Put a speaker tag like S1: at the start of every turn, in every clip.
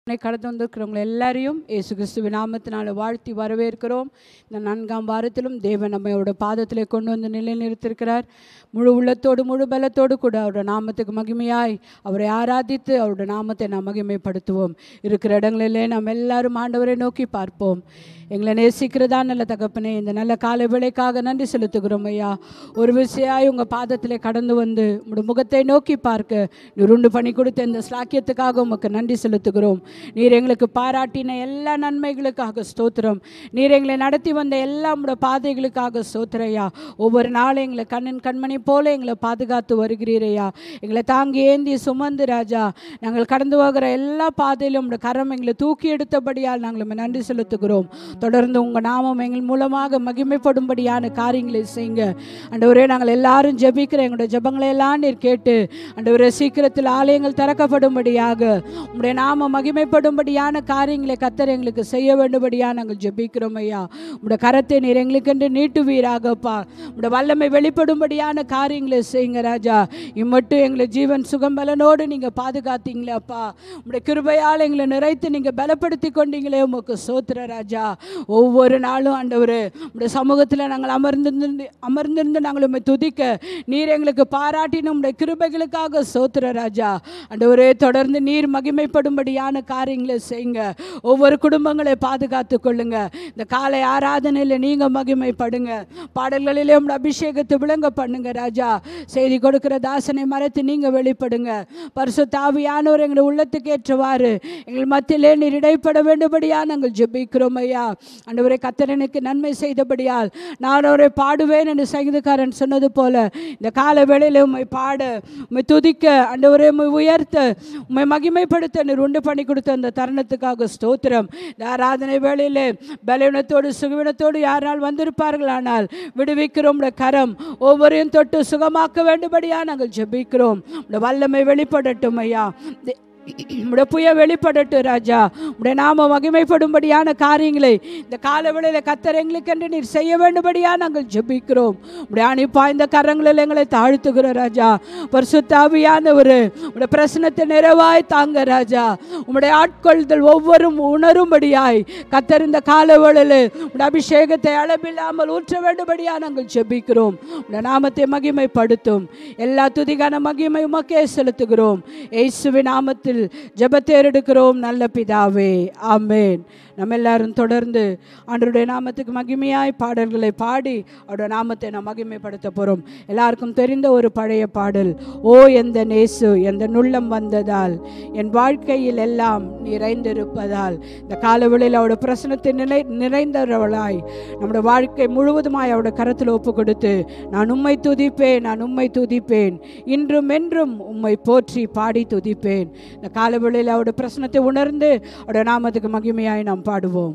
S1: உன்னை கடந்து வந்திருக்கிறவங்க எல்லாரையும் இயேசு கிறிஸ்துவின் நாமத்தினால வாழ்த்தி வரவேற்கிறோம் இந்த நான்காம் வாரத்திலும் தேவன் நம்மையோட பாதத்திலே கொண்டு வந்து நிலைநிறுத்திருக்கிறார் முழு உள்ளத்தோடு முழு பலத்தோடு கூட அவரோட நாமத்துக்கு மகிமையாய் அவரை ஆராதித்து அவரோட நாமத்தை நாம் மகிமைப்படுத்துவோம் இருக்கிற இடங்களிலே நாம் எல்லாரும் ஆண்டவரை நோக்கி பார்ப்போம் எங்களை நேசிக்கிறதா நல்ல தகப்பனே இந்த நல்ல காலை வேளைக்காக நன்றி செலுத்துகிறோம் ஐயா ஒரு விஷயாய் உங்கள் பாதத்திலே கடந்து வந்து உங்களுடைய முகத்தை நோக்கி பார்க்க நீர் உண்டு பண்ணி கொடுத்த இந்த ஸ்லாக்கியத்துக்காக உமக்கு நன்றி செலுத்துகிறோம் நீர் எங்களுக்கு பாராட்டின எல்லா நன்மைகளுக்காக ஸ்தோத்திரம் நீர் எங்களை நடத்தி வந்த எல்லா உடைய பாதைகளுக்காக ஸ்தோத்திரையா ஒவ்வொரு நாளும் எங்களை கண்ணின் கண்மணி போல எங்களை பாதுகாத்து வருகிறீரையா எங்களை தாங்கி ஏந்தி சுமந்து ராஜா நாங்கள் கடந்து போகிற எல்லா பாதையிலும் உடைய கரம் எங்களை தூக்கி எடுத்தபடியால் நாங்கள் உம்மை நன்றி செலுத்துகிறோம் தொடர்ந்து உங்கள் நாமம் எங்கள் மூலமாக மகிமைப்படும்படியான காரியங்களை செய்யுங்க ஆண்டவரே நாங்கள் எல்லாரும் ஜெபிக்கிற எங்களுடைய ஜெபங்களை எல்லாம் நீர் கேட்டு ஆண்டவரே சீக்கிரத்தில் ஆலயங்கள் திறக்கப்படும்படியாக உங்களுடைய நாம மகிமைப்படும்படியான காரியங்களை கத்தர் எங்களுக்கு செய்ய வேண்டும்படியாக நாங்கள் ஜெபிக்கிறோம் ஐயா உங்களுடைய கரத்தை நீர் எங்களுக்கென்று நீட்டுவீராகப்பா உங்களுடைய வல்லமை வெளிப்படும்படியான காரியங்களை செய்யுங்க ராஜா இம்மட்டும் எங்களை ஜீவன் சுகம்பலனோடு நீங்கள் பாதுகாத்தீங்களே அப்பா உங்களுடைய கிருபையால் எங்களை நிறைத்து நீங்கள் பலப்படுத்தி கொண்டீங்களே உமக்கு சோத்திர ராஜா ஒவ்வொரு நாளும் ஆண்டவர் உடைய சமூகத்தில் நாங்கள் அமர்ந்திருந்து அமர்ந்திருந்து நாங்கள் உண்மை துதிக்க நீர் எங்களுக்கு பாராட்டின உடைய கிருபைகளுக்காக சோத்திர ராஜா ஆண்டவரே தொடர்ந்து நீர் மகிமைப்படும்படியான காரியங்களை செய்யுங்க ஒவ்வொரு குடும்பங்களை பாதுகாத்து கொள்ளுங்க இந்த காலை ஆராதனையில் நீங்கள் மகிமைப்படுங்க பாடல்களிலே உங்களுடைய அபிஷேகத்தை விளங்க பண்ணுங்க ராஜா செய்தி கொடுக்கிற தாசனை மறைத்து நீங்கள் வெளிப்படுங்க பரிசு தாவியானவர் எங்களை உள்ளத்துக்கு ஏற்றவாறு எங்கள் மத்தியிலே நீர் இடைப்பட வேண்டும்படியா நாங்கள் ஜெபிக்கிறோம் ஐயா ஆண்டவரை கத்தரனுக்கு நன்மை செய்தபடியால் நான் அவரை பாடுவேன் என்று சங்கீதக்காரன் சொன்னது போல இந்த கால வேளையில் உம்மை பாட உம்மை துதிக்க ஆண்டவரை உம்மை உயர்த்த உம்மை மகிமைப்படுத்த நீர் உண்டு பண்ணி கொடுத்த அந்த தருணத்துக்காக ஸ்தோத்திரம் இந்த ஆராதனை வேளையிலே பலவீனத்தோடு சுகவீனத்தோடு யாரால் வந்திருப்பார்கள் ஆனால் விடுவிக்கிறோம் உம்முடைய கரம் ஒவ்வொரையும் தொட்டு சுகமாக்க வேண்டும்படியா நாங்கள் ஜெபிக்கிறோம் உம்முடைய வல்லமை வெளிப்படட்டும் ஐயா தே- உடைய புய வெளிப்படட்டும் ராஜா உடைய நாம மகிமைப்படும்படியான காரியங்களை இந்த காலவெளியில் கத்தர் எங்களுக்கென்று நீர் செய்ய வேண்டும்படியா நாங்கள் ஜெபிக்கிறோம் உடைய அனுப்பா இந்த கரங்களில் எங்களை தாழ்த்துகிறோம் ராஜா பரிசுத்தாவியானவர் உடைய பிரசனத்தை நிறைவாய் தாங்க ராஜா உம்முடைய ஆட்கொள்தல் ஒவ்வொரும் உணரும்படியாய் கத்தர் இந்த காலவெளியில் உடைய அபிஷேகத்தை அளவில்லாமல் ஊற்ற வேண்டும்படியா நாங்கள் ஜெபிக்கிறோம் உடைய நாமத்தை மகிமைப்படுத்தும் எல்லா துதிகான மகிமை உமக்கே செலுத்துகிறோம் இயேசுவின் நாமத்தில் ஜெபத்தை எடுக்கிறோம் நல்ல பிதாவே ஆமென் நம்ம எல்லாரும் தொடர்ந்து ஆண்டருடைய நாமத்துக்கு மகிமையாய் பாடல்களை பாடி அவருடைய நாமத்தை நாம் மகிமைப்படுத்த போகிறோம் எல்லாருக்கும் தெரிந்த ஒரு பழைய பாடல் ஓ எந்த நேசு எந்த நுள்ளம் வந்ததால் என் வாழ்க்கையில் எல்லாம் நிறைந்திருப்பதால் இந்த காலவெளியில் அவருடைய பிரசனத்தை நினை நிறைந்தவர்களாய் நம்முடைய வாழ்க்கை முழுவதுமாய் அவருடைய கரத்தில் ஒப்பு கொடுத்து நான் உம்மை துதிப்பேன் நான் உம்மை துதிப்பேன் இன்றும் என்றும் உம்மை போற்றி பாடி துதிப்பேன் இந்த காலவெளியில் அவருடைய பிரசனத்தை உணர்ந்து அவருடைய நாமத்துக்கு மகிமையாய் நாம் பாடுவோம்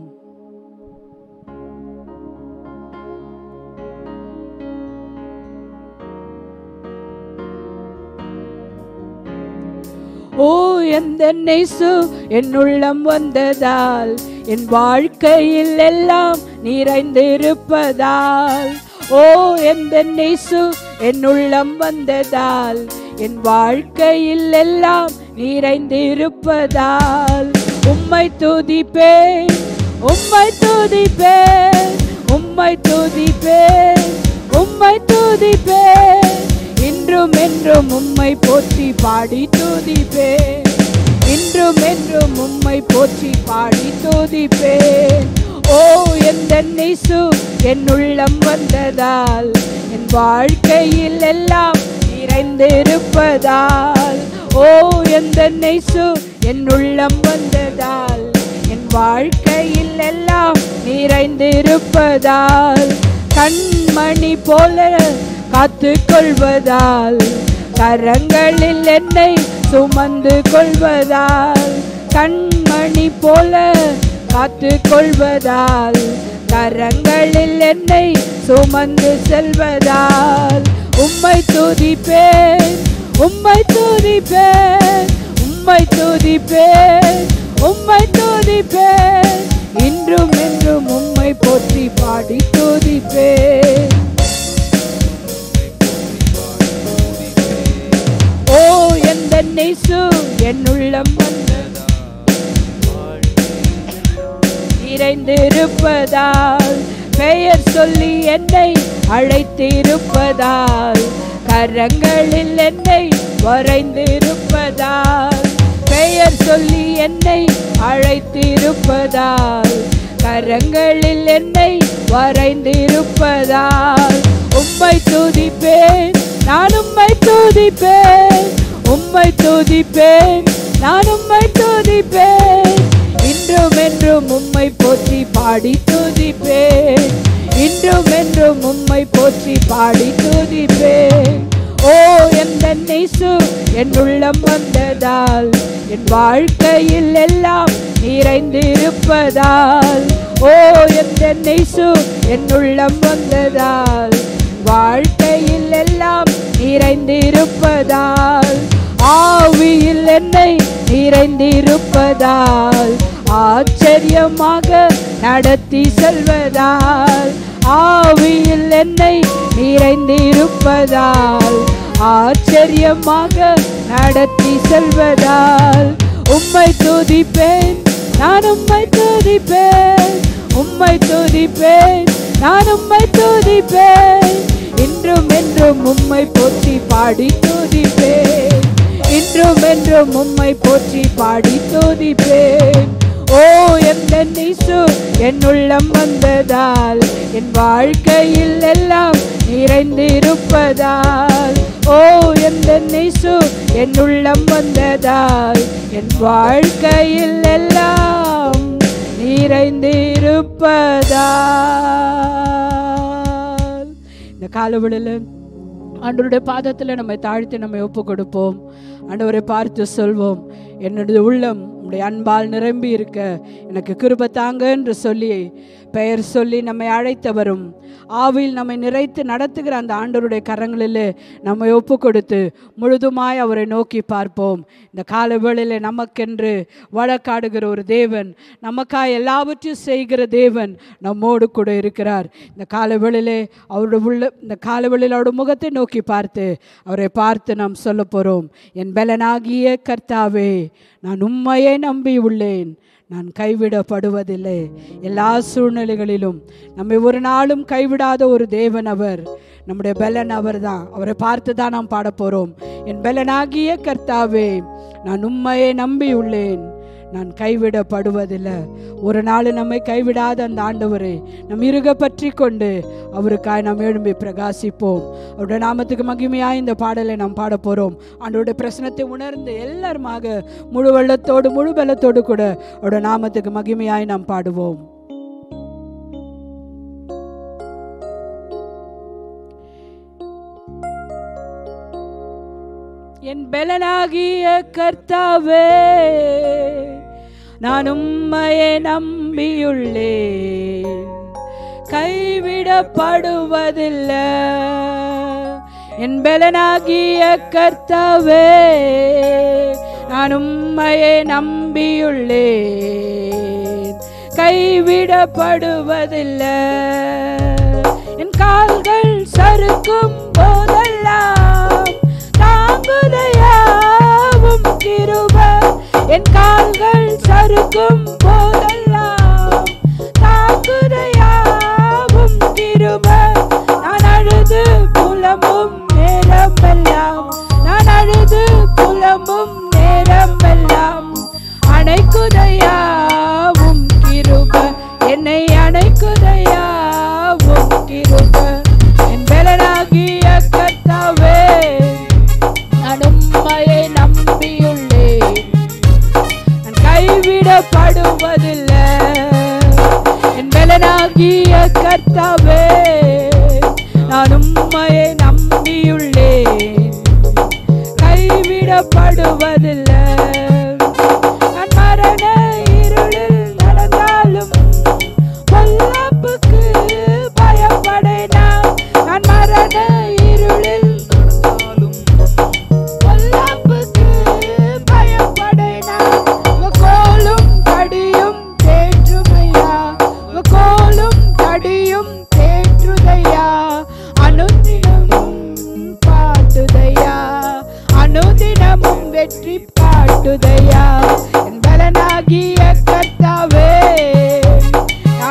S1: ஓ எந்த நெசு என் உள்ளம் வந்ததால் என் வாழ்க்கையில் எல்லாம் நிறைந்திருப்பதால் ஓ எந்த நெசு என் உள்ளம் வந்ததால் என் வாழ்க்கையில் எல்லாம் நிறைந்திருப்பதால் உம்மை துதிப்பேன் உம்மை துதிப்பேன் உம்மை துதிப்பேன் உம்மை துதிப்பேன் இன்றும் என்றும் உம்மை போற்றி பாடி துதிப்பேன் இன்றும் என்றும் உம்மை போற்றி பாடி துதிப்பேன் ஓ எந்த நேசு என் உள்ளம் வந்ததால் என் வாழ்க்கையில் எல்லாம் நிறைந்திருப்பதால் ஓ எந்த நேசு என் உள்ளம் வந்ததால் என் வாழ்க்கையில் எல்லாம் நிறைந்திருப்பதால் கண்மணி போல காத்து கொள்வதால் கரங்களில் என்னை சுமந்து கொள்வதால் கண்மணி போல காத்து கொள்வதால் கரங்களில் என்னை சுமந்து செல்வதால் உம்மை துதிப்பேன் உம்மை துதிப்பேன் உம்மை துதிப்பேன் உம்மை துதிப்பேன் இன்றும் என்றும் உம்மை போற்றி பாடி துதிப்பேன் ஓ எந்த நேசு என் உள்ளம் வந்ததா நிறைந்திருப்பதால் பெயர் சொல்லி என்னை அழைத்திருப்பதால் கரங்களில் என்னை வரைந்திருப்பதால் பெயர் சொல்லி என்னை அழைத்திருப்பதால் கரங்களில் என்னை வரைந்திருப்பதால் உம்மை துதிப்பேன் நான் உம்மை துதிப்பேன் உம்மை துதிப்பேன் நான் உம்மை துதிப்பேன் இன்றும் என்றும் உம்மை போற்றி பாடி துதிப்பேன் இன்றும் என்றும் உம்மை போற்றி பாடி துதிப்பேன் ஓ எந்த நேசு என் உள்ளம் வந்ததால் என் வாழ்க்கையில் எல்லாம் நிறைந்திருப்பதால் ஓ எந்த நேசு என் உள்ளம் வந்ததால் வாழ்க்கையில் எல்லாம் நிறைந்திருப்பதால் ஆவியில் என்னை நிறைந்திருப்பதால் ஆச்சரியமாக நடத்தி செல்வதால் ஆவியில் என்னை நிறைந்திருப்பதால் ஆச்சரியமாக நடத்தி செல்வதால் உம்மை துதிப்பேன் நான் உம்மை துதிப்பேன் உம்மை துதிப்பேன் நான் உம்மை துதிப்பேன் இன்றும் என்றும் உம்மை போற்றி பாடி துதிப்பேன் இன்றும் என்றும் உம்மை போற்றி பாடி துதிப்பேன் ஓ எந்த நீசு என் உள்ளம் வந்ததால் என் வாழ்க்கையில் எல்லாம் நிறைந்திருப்பதால் ஓ எந்த நீசு என் உள்ளம் வந்ததால் என் வாழ்க்கையில் எல்லாம் நிறைந்திருப்பதால் இந்த காலவெளியில் ஆண்டவருடைய பாதத்தில் நம்மை தாழ்த்தி நம்மை ஒப்பு கொடுப்போம் ஆண்டவரை பார்த்து சொல்வோம் என்னுடைய உள்ளம் உடைய அன்பால் நிரம்பி இருக்க எனக்கு கிருப தாங்க என்று சொல்லி பெயர் சொல்லி நம்மை அழைத்தவரும் ஆவியில் நம்மை நிறைத்து நடத்துகிற அந்த ஆண்டவருடைய கரங்களில் நம்மை ஒப்பு கொடுத்து முழுதுமாய் அவரை நோக்கி பார்ப்போம் இந்த கால வேளையில் நமக்கென்று வழக்காடுகிற ஒரு தேவன் நமக்காய் எல்லாவற்றையும் செய்கிற தேவன் நம்மோடு கூட இருக்கிறார் இந்த கால வேளையிலே அவருடைய உள்ள இந்த கால வேளையில் அவருடைய முகத்தை நோக்கி பார்த்து அவரை பார்த்து நாம் சொல்ல போகிறோம் என் பலனாகிய கர்த்தாவே நான் உண்மையை நம்பி உள்ளேன் நான் கைவிடப்படுவதில்லை எல்லா சூழ்நிலைகளிலும் நம்மை ஒரு நாளும் கைவிடாத ஒரு தேவன் அவர் நம்முடைய பலன் அவர் தான் அவரை பார்த்து தான் நாம் பாட போகிறோம் என் பலனாகிய கர்த்தாவே நான் உண்மையை நம்பி உள்ளேன் நான் கைவிடப்படுவதில்லை ஒரு நாள் நம்மை கைவிடாத அந்த ஆண்டவரை நம் இருக பற்றி கொண்டு அவருக்காய் நாம் எழும்பி பிரகாசிப்போம் அவருடைய நாமத்துக்கு மகிமையாய் இந்த பாடலை நாம் பாட போகிறோம் ஆண்டவருடைய பிரச்சனத்தை உணர்ந்து எல்லாருமாக முழு வெள்ளத்தோடு முழு பலத்தோடு கூட அவருடைய நாமத்துக்கு மகிமையாய் நாம் பாடுவோம் என் பலனாகிய கர்த்தாவே நான் உம்மையை நம்பியுள்ளேன் கைவிடப்படுவதில்லை என் பலனாகிய கர்த்தாவே நான் உம்மையை நம்பியுள்ளேன் கைவிடப்படுவதில்லை என் கால்கள் சறுக்கும் போதெல்லாம் தாங்குதையாவும் கிருப என் கால்கள் சறுக்கும் போதெல்லாம் தாங்குதையாவும் கிருப நான் அழுது புலம்பும் நேரமெல்லாம் நான் அழுது புலம்பும் நேரமெல்லாம் அணைக்குதையாவும் கிருப என்னை அணைக்குதையாவும் கிருப என் பலனாகிய கர்த்தாவே நான் உம்மையை நம்பியுள்ளேன் நான் கைவிடப்படுவதில்லை என் பலனாகிய கர்த்தாவே நான் உம்மையை நம்பியுள்ளேன் கைவிடப்படுவதில்லை நான் மரண இருளில் நடந்தாலும் பொல்லாப்புக்கு பயப்படேனா நான் மரண இருளில் பொல்லாப்புக்கு பயப்படேனா உங்க கோலும் கடியும் தேற்றுமையா உங்க கோலும் கடியும் தேற்றுதையா அனுதினமும் பாட்டுதையா அனுதினமும் வெற்றி பாட்டுதையா என் பலனாகிய கர்த்தாவே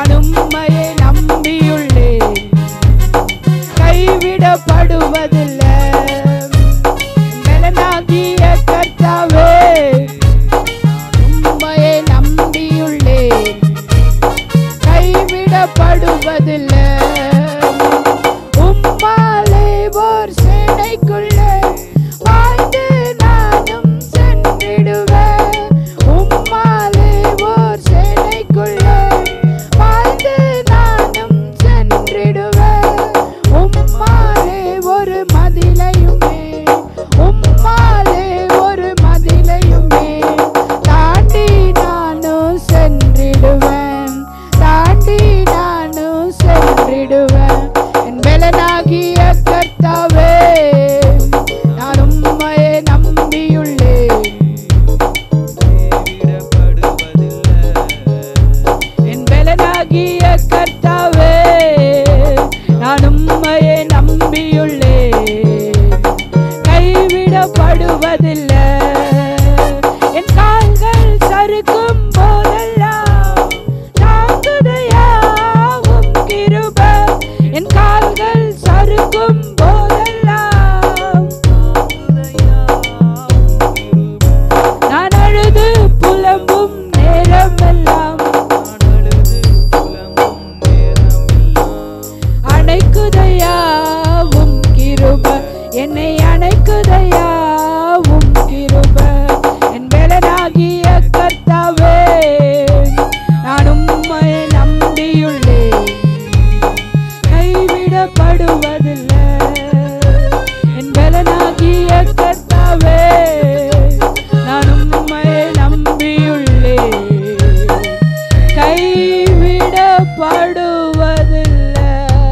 S1: பலனாகிய கர்த்தாவே நான் உம்மையே நம்பியுள்ளேன் என் பலனாகிய கர்த்தாவே நான் உம்மையே நம்பியுள்ளேன் கைவிடப்படுவதில்லை என் கால்கள் சறுக்கும் போதெல்லாம் தாங்குதையா உம் கிருபை என் கால்கள் சறுக்கும் போதெல்லாம் நான் அழுது புலம்பும் நேரமெல்லாம் அணைக்குதையா உம் கிருப என்னை அணைக்குதையா உம் கிருப என் வேலனாகிய கர்த்தாவே நான் உம்மை நம்பியுள்ளேன் கைவிடப்படுவதில்லை என் வேலனாகிய கர்த்தாவே நான் உம்மை நம்பியுள்ளேன் கைவிடப்படுவதில்லை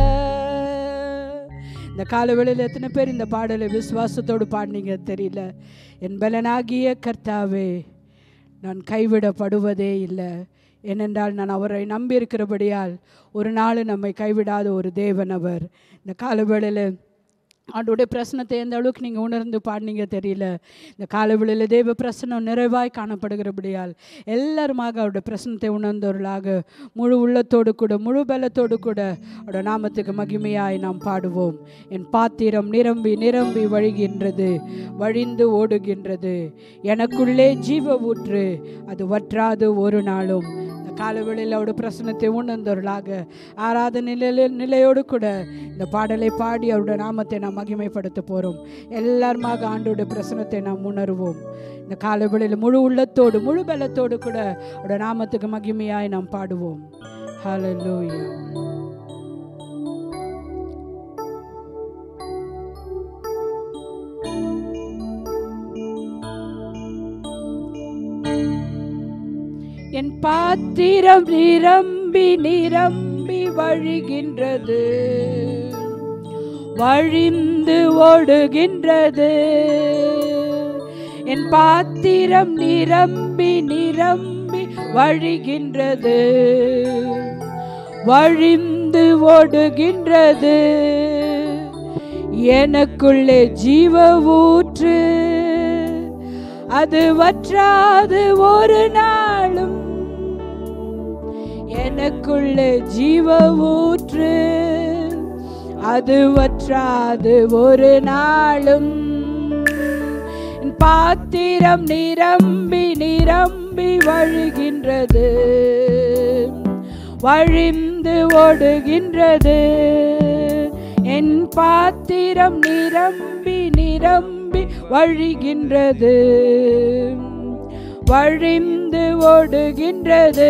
S1: இந்த காலவேளையில் எத்தனை பேர் இந்த பாடலை விசுவாசத்தோடு பாடினீங்க தெரியல என் பலனாகிய கர்த்தாவே நான் கைவிடப்படுவதே இல்லை ஏனென்றால் நான் அவரை நம்பியிருக்கிறபடியால் ஒரு நாள் நம்மை கைவிடாத ஒரு தேவன் அவர் இந்த காலவேளையில் ஆண்டோடைய பிரசனத்தை எந்த அளவுக்கு நீங்கள் உணர்ந்து பாடினீங்க தெரியல இந்த காலவெளியில் தேவ பிரசனம் நிறைவாய் காணப்படுகிறபடியால் எல்லாருமாக அவருடைய பிரசனத்தை உணர்ந்தவர்களாக முழு உள்ளத்தோடு கூட முழு பலத்தோடு கூட அவருடைய நாமத்துக்கு மகிமையாய் நாம் பாடுவோம் என் பாத்திரம் நிரம்பி நிரம்பி வழிகின்றது வழிந்து ஓடுகின்றது எனக்குள்ளே ஜீவ ஊற்று அது வற்றாது ஒரு நாளும் இந்த காலவெளியில் அவருடைய பிரசனத்தை உணர்ந்தவர்களாக ஆராத நிலையில நிலையோடு கூட இந்த பாடலை பாடி அவருடைய நாமத்தை நாம் மகிமைப்படுத்த போகிறோம் எல்லாருமாக ஆண்டோடைய பிரசனத்தை நாம் உணர்வோம் இந்த காலவெளியில் முழு உள்ளத்தோடு முழு பலத்தோடு கூட அவருடைய நாமத்துக்கு மகிமையாய் நாம் பாடுவோம் ஹalleluya என் பாத்திரம் நிரம்பி நிரம்பி வழிகின்றது வழிந்து ஓடுகின்றது என் பாத்திரம் நிரம்பி நிரம்பி வழிகின்றது வழிந்து ஓடுகின்றது எனக்குள்ளே ஜீவ ஊற்று அது வற்றாது ஒரு நாளும் எனக்குள்ளே ஜீவ ஊற்று அது வற்றாது ஒரு நாளும் என் பாத்திரம் நிரம்பி நிரம்பி வழிகின்றது வழிந்து ஓடுகின்றது என் பாத்திரம் நிரம்பி நிரம்பி வழிகின்றது வழிந்து ஓடுகின்றது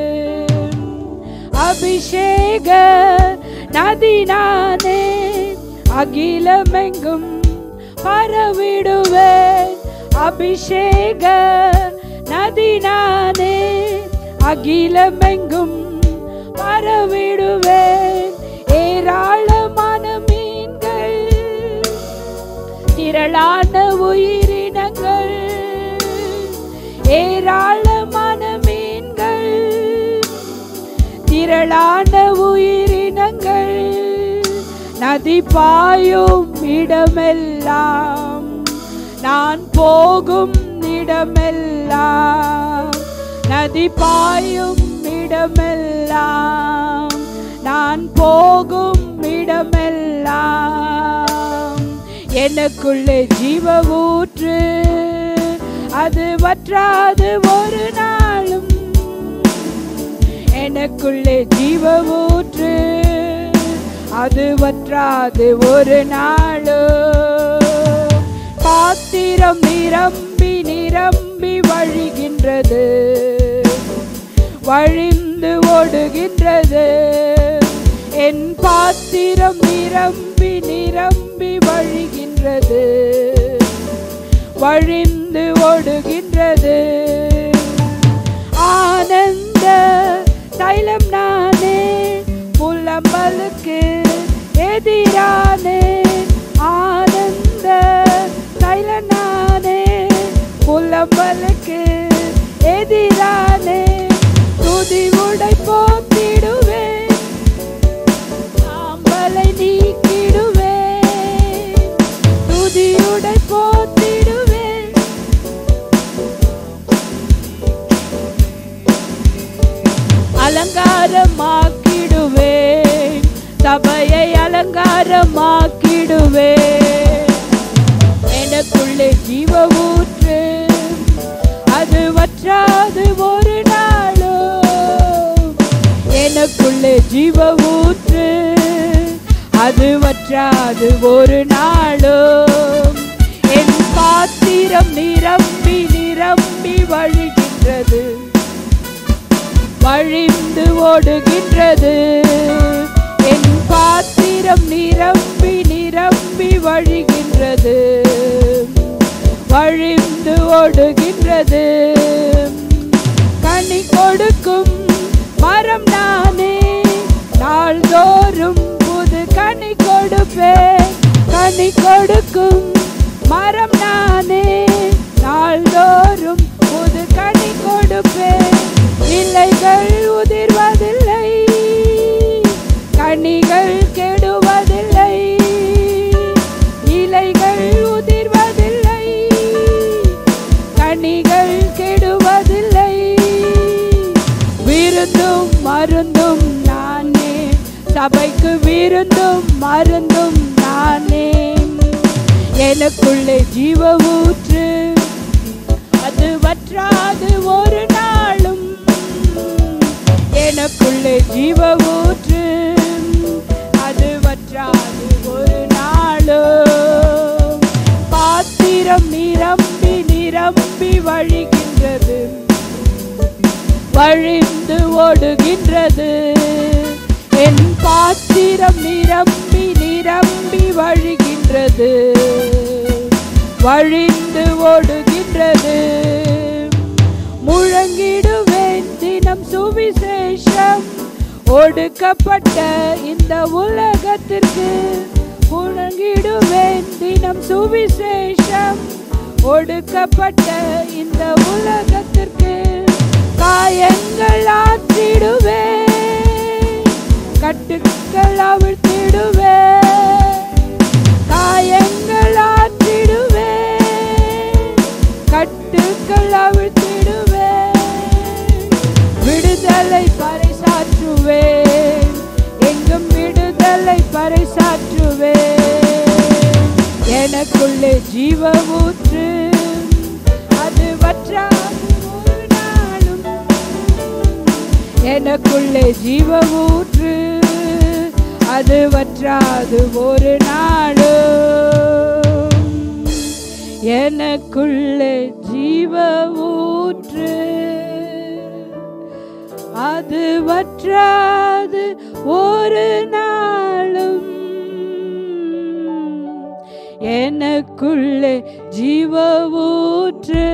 S1: அபிஷேக நதி நானே அகிலமெங்கும் பரவிடுவேன் அபிஷேக நதி நானே அகிலமெங்கும் பரவிடுவேன் ஏராளமான மீன்கள் திரளான உயிரினங்கள் ஏராளமான மீன்கள் திரளான உயிரினங்கள் நதி பாயும் இடமெல்லாம் நான் போகும் இடமெல்லாம் நதி பாயும் இடமெல்லாம் நான் போகும் இடமெல்லாம் எனக்குள்ளே ஜீவ ஊற்று அது வற்றாது ஒரு நாளும் எனக்குள்ளே ஜீவ ஊற்று அது வற்றாது ஒரு நாளும் பாத்திரம் நிரம்பி நிரம்பி வழிகின்றது வழிந்து ஓடுகின்றது என் பாத்திரம் நிரம்பி நிரம்பி வழிகின்றது வழிந்து ஓடுகின்றது ஆனந்த தைலம் நானே புலம்பலுக்கு எதிரான அலங்காரமாக்கிடுவே எனக்குள்ளே ஜீவ ஊற்று அது வற்றாது ஒரு நாளும் எனக்குள்ளே ஜீவ ஊற்று அது வற்றாது ஒரு நாளும் என் பாத்திரம் நிரம்பி நிரம்பி வழிகின்றது வழிந்து ஓடுகின்றது என் பாத்திரம் நிரம்பி நிரம்பி வழிகின்றது வழிந்து ஓடுகின்றது கனி கொடுக்கும் மரம் நானே நாள்தோறும் புது கனி கொடுப்பேன் கனி கொடுக்கும் மரம் நானே நாள்தோறும் புது கனி கொடுப்பேன் இலைகள் உதிர்வதில்லை கனிகள் கெடுவதில்லை இலைகள் உதிர்வதில்லை கனிகள் கெடுவதில்லை விருந்தும் மருந்தும் நானே சபைக்கு விருந்தும் மருந்தும் நானே எனக்குள்ளே ஜீவ ஊற்று அது வற்றாது ஒரு நாளும் எனக்குள்ளே ஜீவ ஊற்று அது வற்றாது ஒரு நாளும் பாத்திரம் நிரம்பி நிரம்பி வழிகின்றது வழிந்து ஓடுகின்றது என் பாத்திரம் நிரம்பி நிரம்பி வழிகின்றது வழிந்து ஓடுகின்றது முழங்கிடுவேன் தினம் சுவிசேஷம் ஒடுக்கப்பட்ட இந்த உலகத்திற்கு முழங்கிடுவேன் தினம் சுவிசேஷம் ஒடுக்கப்பட்ட இந்த உலகத்திற்கு காயங்கள் ஆற்றிடுவேன் கட்டுக்கள் அவிழ்த்திடுவேன் காயங்கள் ஆற்றிடுவேன் கட்டுக்கள் அவிழ்த்திடுவேன் விடுதலை பறைசாற்றுவேன் எங்கும் விடுதலை பறைசாற்றுவேன் எனக்குள்ளே ஜீவ ஊற்று அது வற்றாது ஒரு நாளும் எனக்குள்ளே ஜீவ ஊற்று அது வற்றாது ஒரு நாளும் எனக்குள்ளே ஜீவ ஊற்று அது வற்றாது ஒரு நாளும் எனக்குள்ளே ஜீவ ஊற்று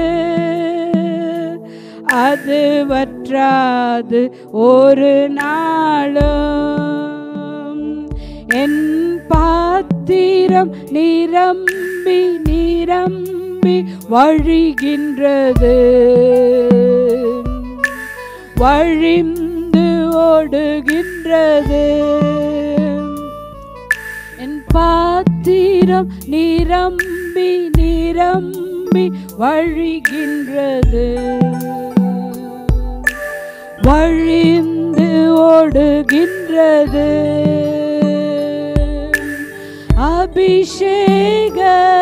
S1: அது வற்றாது ஒரு நாளும் என் பாத்திரம் நிரம்பி நிரம்பி வழிகின்றது வழிந்து ஓடுகின்றது என் பாத்திரம் நிரம்பி நிரம்பி வழிகின்றது வழிந்து ஓடுகின்றது அபிஷேக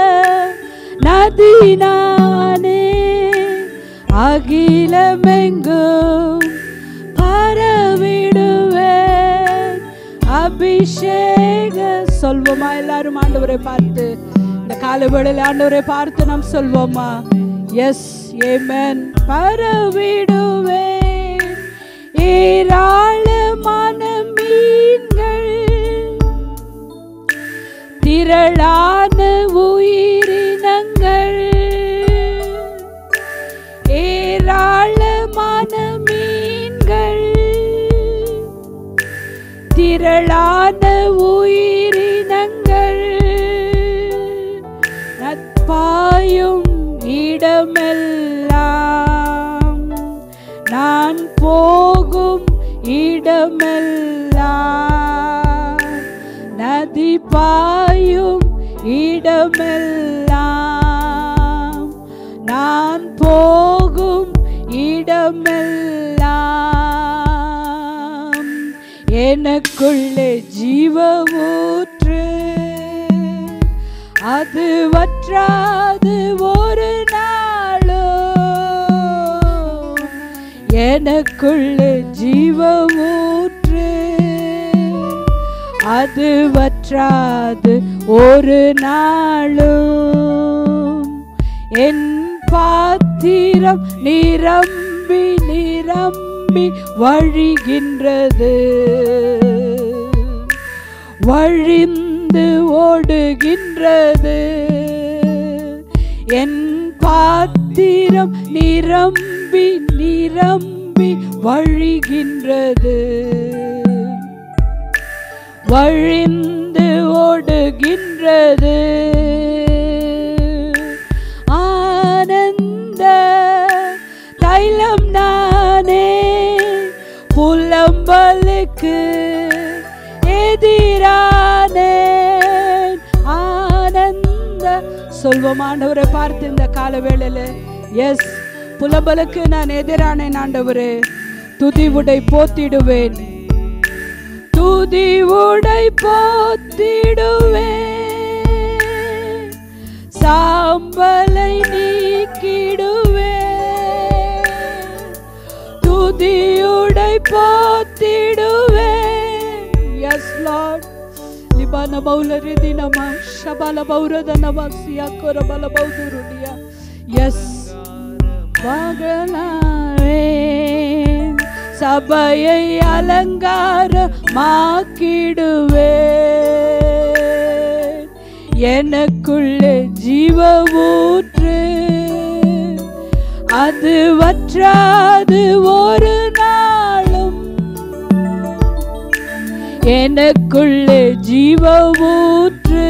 S1: நதினானே அகிலமெங்கும் பரவிடுவேன் அபிஷேக சொல்வோமா எல்லாரும் ஆண்டவரை பார்த்து இந்த காலவேளையில் ஆண்டவரை பார்த்து நாம் சொல்வோமா எஸ் ஏமன் பரவிடுவேன் ஏராளமான மீன்கள் திரளான உயிரினங்கள் ஏராளமான மீன்கள் திரளான உயிரினங்கள் நட்பாயும் இடமெல்லாம் நான் போகும் இடமெல்லாம் நதி பாயும் இடமெல்லாம் நான் போகும் இடமெல்லாம் எனக்குள்ளே ஜீவ ஊற்று அது வற்றாது ஒரு நாளும் எனக்குள்ளே ஜீவ ஊற்று அது வற்றாது ஒரு நாளும் என் பாத்திரம் நிரம்பி நிரம்பி வழிகின்றது வழிந்து ஓடுகின்றது என் பாத்திரம் நிரம்பி நிரம்பி வழிகின்றது வழிந்து ஓடுகின்றது ஆனந்த தைலம் நானே புலம்பலுக்கு எதிரானே ஆனந்த சொல்வோம் ஆண்டவரை பார்த்து இந்த கால வேளையில எஸ் புலம்பலுக்கு நான் எதிரானேன் ஆண்டவரே துதி உடை போத்திடுவேன் துதி உடை போத்திடுவேன் சாம்பலை நீக்கிடுவேன் துதியுடை போத்திடுவேன் எஸ் லார்ட் லிபான பௌலரி தினம ಶಬಲ ಬೌರದ ನವಾಸಿಯ ಕೊರಬಲ ಬೌದುರುಡಿಯ ಎಸ್ மகளாவே சபையை அலங்காரமாக்கிடுவே எனக்குள்ளே ஜீவ ஊற்று அது வற்றாது ஒரு நாளும் எனக்குள்ளே ஜீவ ஊற்று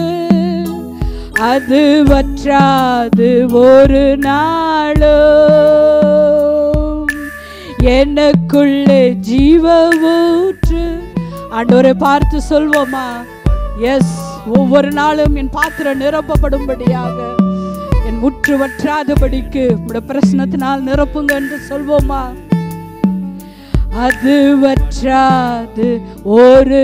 S1: அது வற்றாது ஒரு நாளும் எனக்குள்ளே ஜீவ ஊற்று ஆண்டவரை பார்த்து சொல்வோமா எஸ் ஒவ்வொரு நாளும் என் பாத்திரம் நிரப்பப்படும்படியாக என் முற்று வற்றாதபடிக்கு உடைய பிரச்சனத்தினால் நிரப்புங்க என்று சொல்வோமா அது வற்றாது ஒரு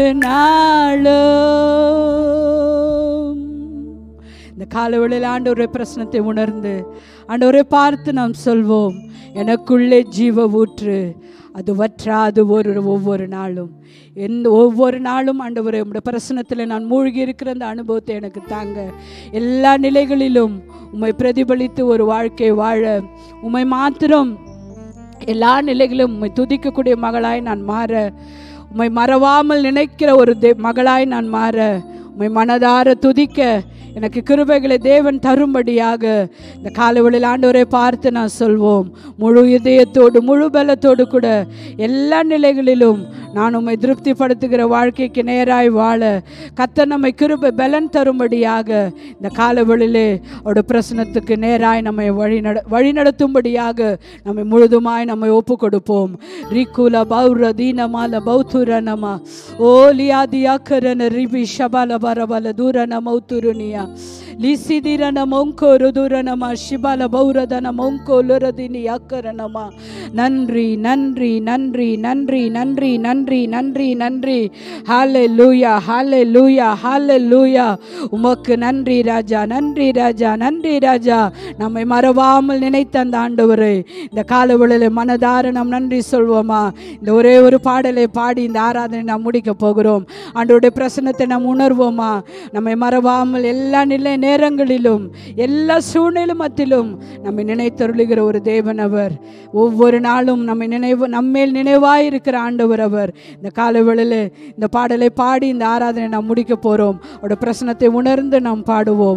S1: நாளும் இந்த காலவெளியில் ஆண்டவருடைய பிரச்சனத்தை உணர்ந்து ஆண்டவரை பார்த்து நாம் சொல்வோம் எனக்குள்ளே ஜீவ ஊற்று அது வற்றாது ஒரு ஒவ்வொரு நாளும் எந்த ஒவ்வொரு நாளும் ஆண்டவரே உம்முடைய பிரசனத்தில் நான் மூழ்கி இருக்கிற அந்த அனுபவத்தை எனக்கு தாங்க எல்லா நிலைகளிலும் உம்மை பிரதிபலித்து ஒரு வாழ்க்கை வாழ உம்மை மாத்திரம் எல்லா நிலைகளிலும் உம்மை துதிக்கக்கூடிய மகளாய் நான் மாற உம்மை மறவாமல் நினைக்கிற ஒரு தே மகளாய் நான் மாற உம்மை மனதார துதிக்க எனக்கு கிருபைகளை தேவன் தரும்படியாக இந்த காலவெளியில் ஆண்டவரை பார்த்து நான் சொல்வோம் முழு இதயத்தோடு முழு பலத்தோடு கூட எல்லா நிலைகளிலும் நான் உம்மை திருப்திப்படுத்துகிற வாழ்க்கைக்கு நேராய் வாழ கத்த நம்மை கிருபை பலன் தரும்படியாக இந்த காலவெளியிலே அவருடைய பிரசனத்துக்கு நேராய் நம்மை வழி நட வழி நடத்தும்படியாக நம்மை முழுதுமாய் நம்மை ஒப்பு கொடுப்போம் ரிக்குல பௌர தீனமால பௌத்துர நம ஓலியாதியாக்கரன ரிபி ಶಬಲ ಬರಬಲ ದೂರನ ಮೌತುರುನಿಯ ಲಿಸಿದಿರನ ಮೊಂಕೋ ರುದುರನಮ ಶಿಬಲ ಬೌರದನ ಮೊಂಕೋ ಲುರದಿನಿ ಅಕ್ಕರನಮ நன்றி நன்றி நன்றி நன்றி நன்றி நன்றி நன்றி நன்றி ஹாலே லூயா ஹாலே லூயா ஹாலே லூயா உமக்கு நன்றி ராஜா நன்றி ராஜா நன்றி ராஜா நம்மை மறவாமல் நினைத்த அந்த ஆண்டவரே இந்த காலவெளியில் மனதார நாம் நன்றி சொல்வோமா இந்த ஒரே ஒரு பாடலை பாடி இந்த ஆராதனை நாம் முடிக்க போகிறோம் ஆண்டவருடைய பிரசனத்தை நாம் உணர்வோமா நம்மை மறவாமல் எல்லா நிலை நேரங்களிலும் எல்லா சூழ்நிலை மத்தியிலும் நம்மை நினைத்தருளுகிற ஒரு தேவன் அவர் ஒவ்வொரு நாளும் நம்மை நினைவு நம்மேல் நினைவாயிருக்கிற ஆண்டவர் அவர் இந்த காலவேளையில் இந்த பாடலை பாடி இந்த ஆராதனை நாம் முடிக்க போகிறோம் அவருடைய பிரசனத்தை உணர்ந்து நாம் பாடுவோம்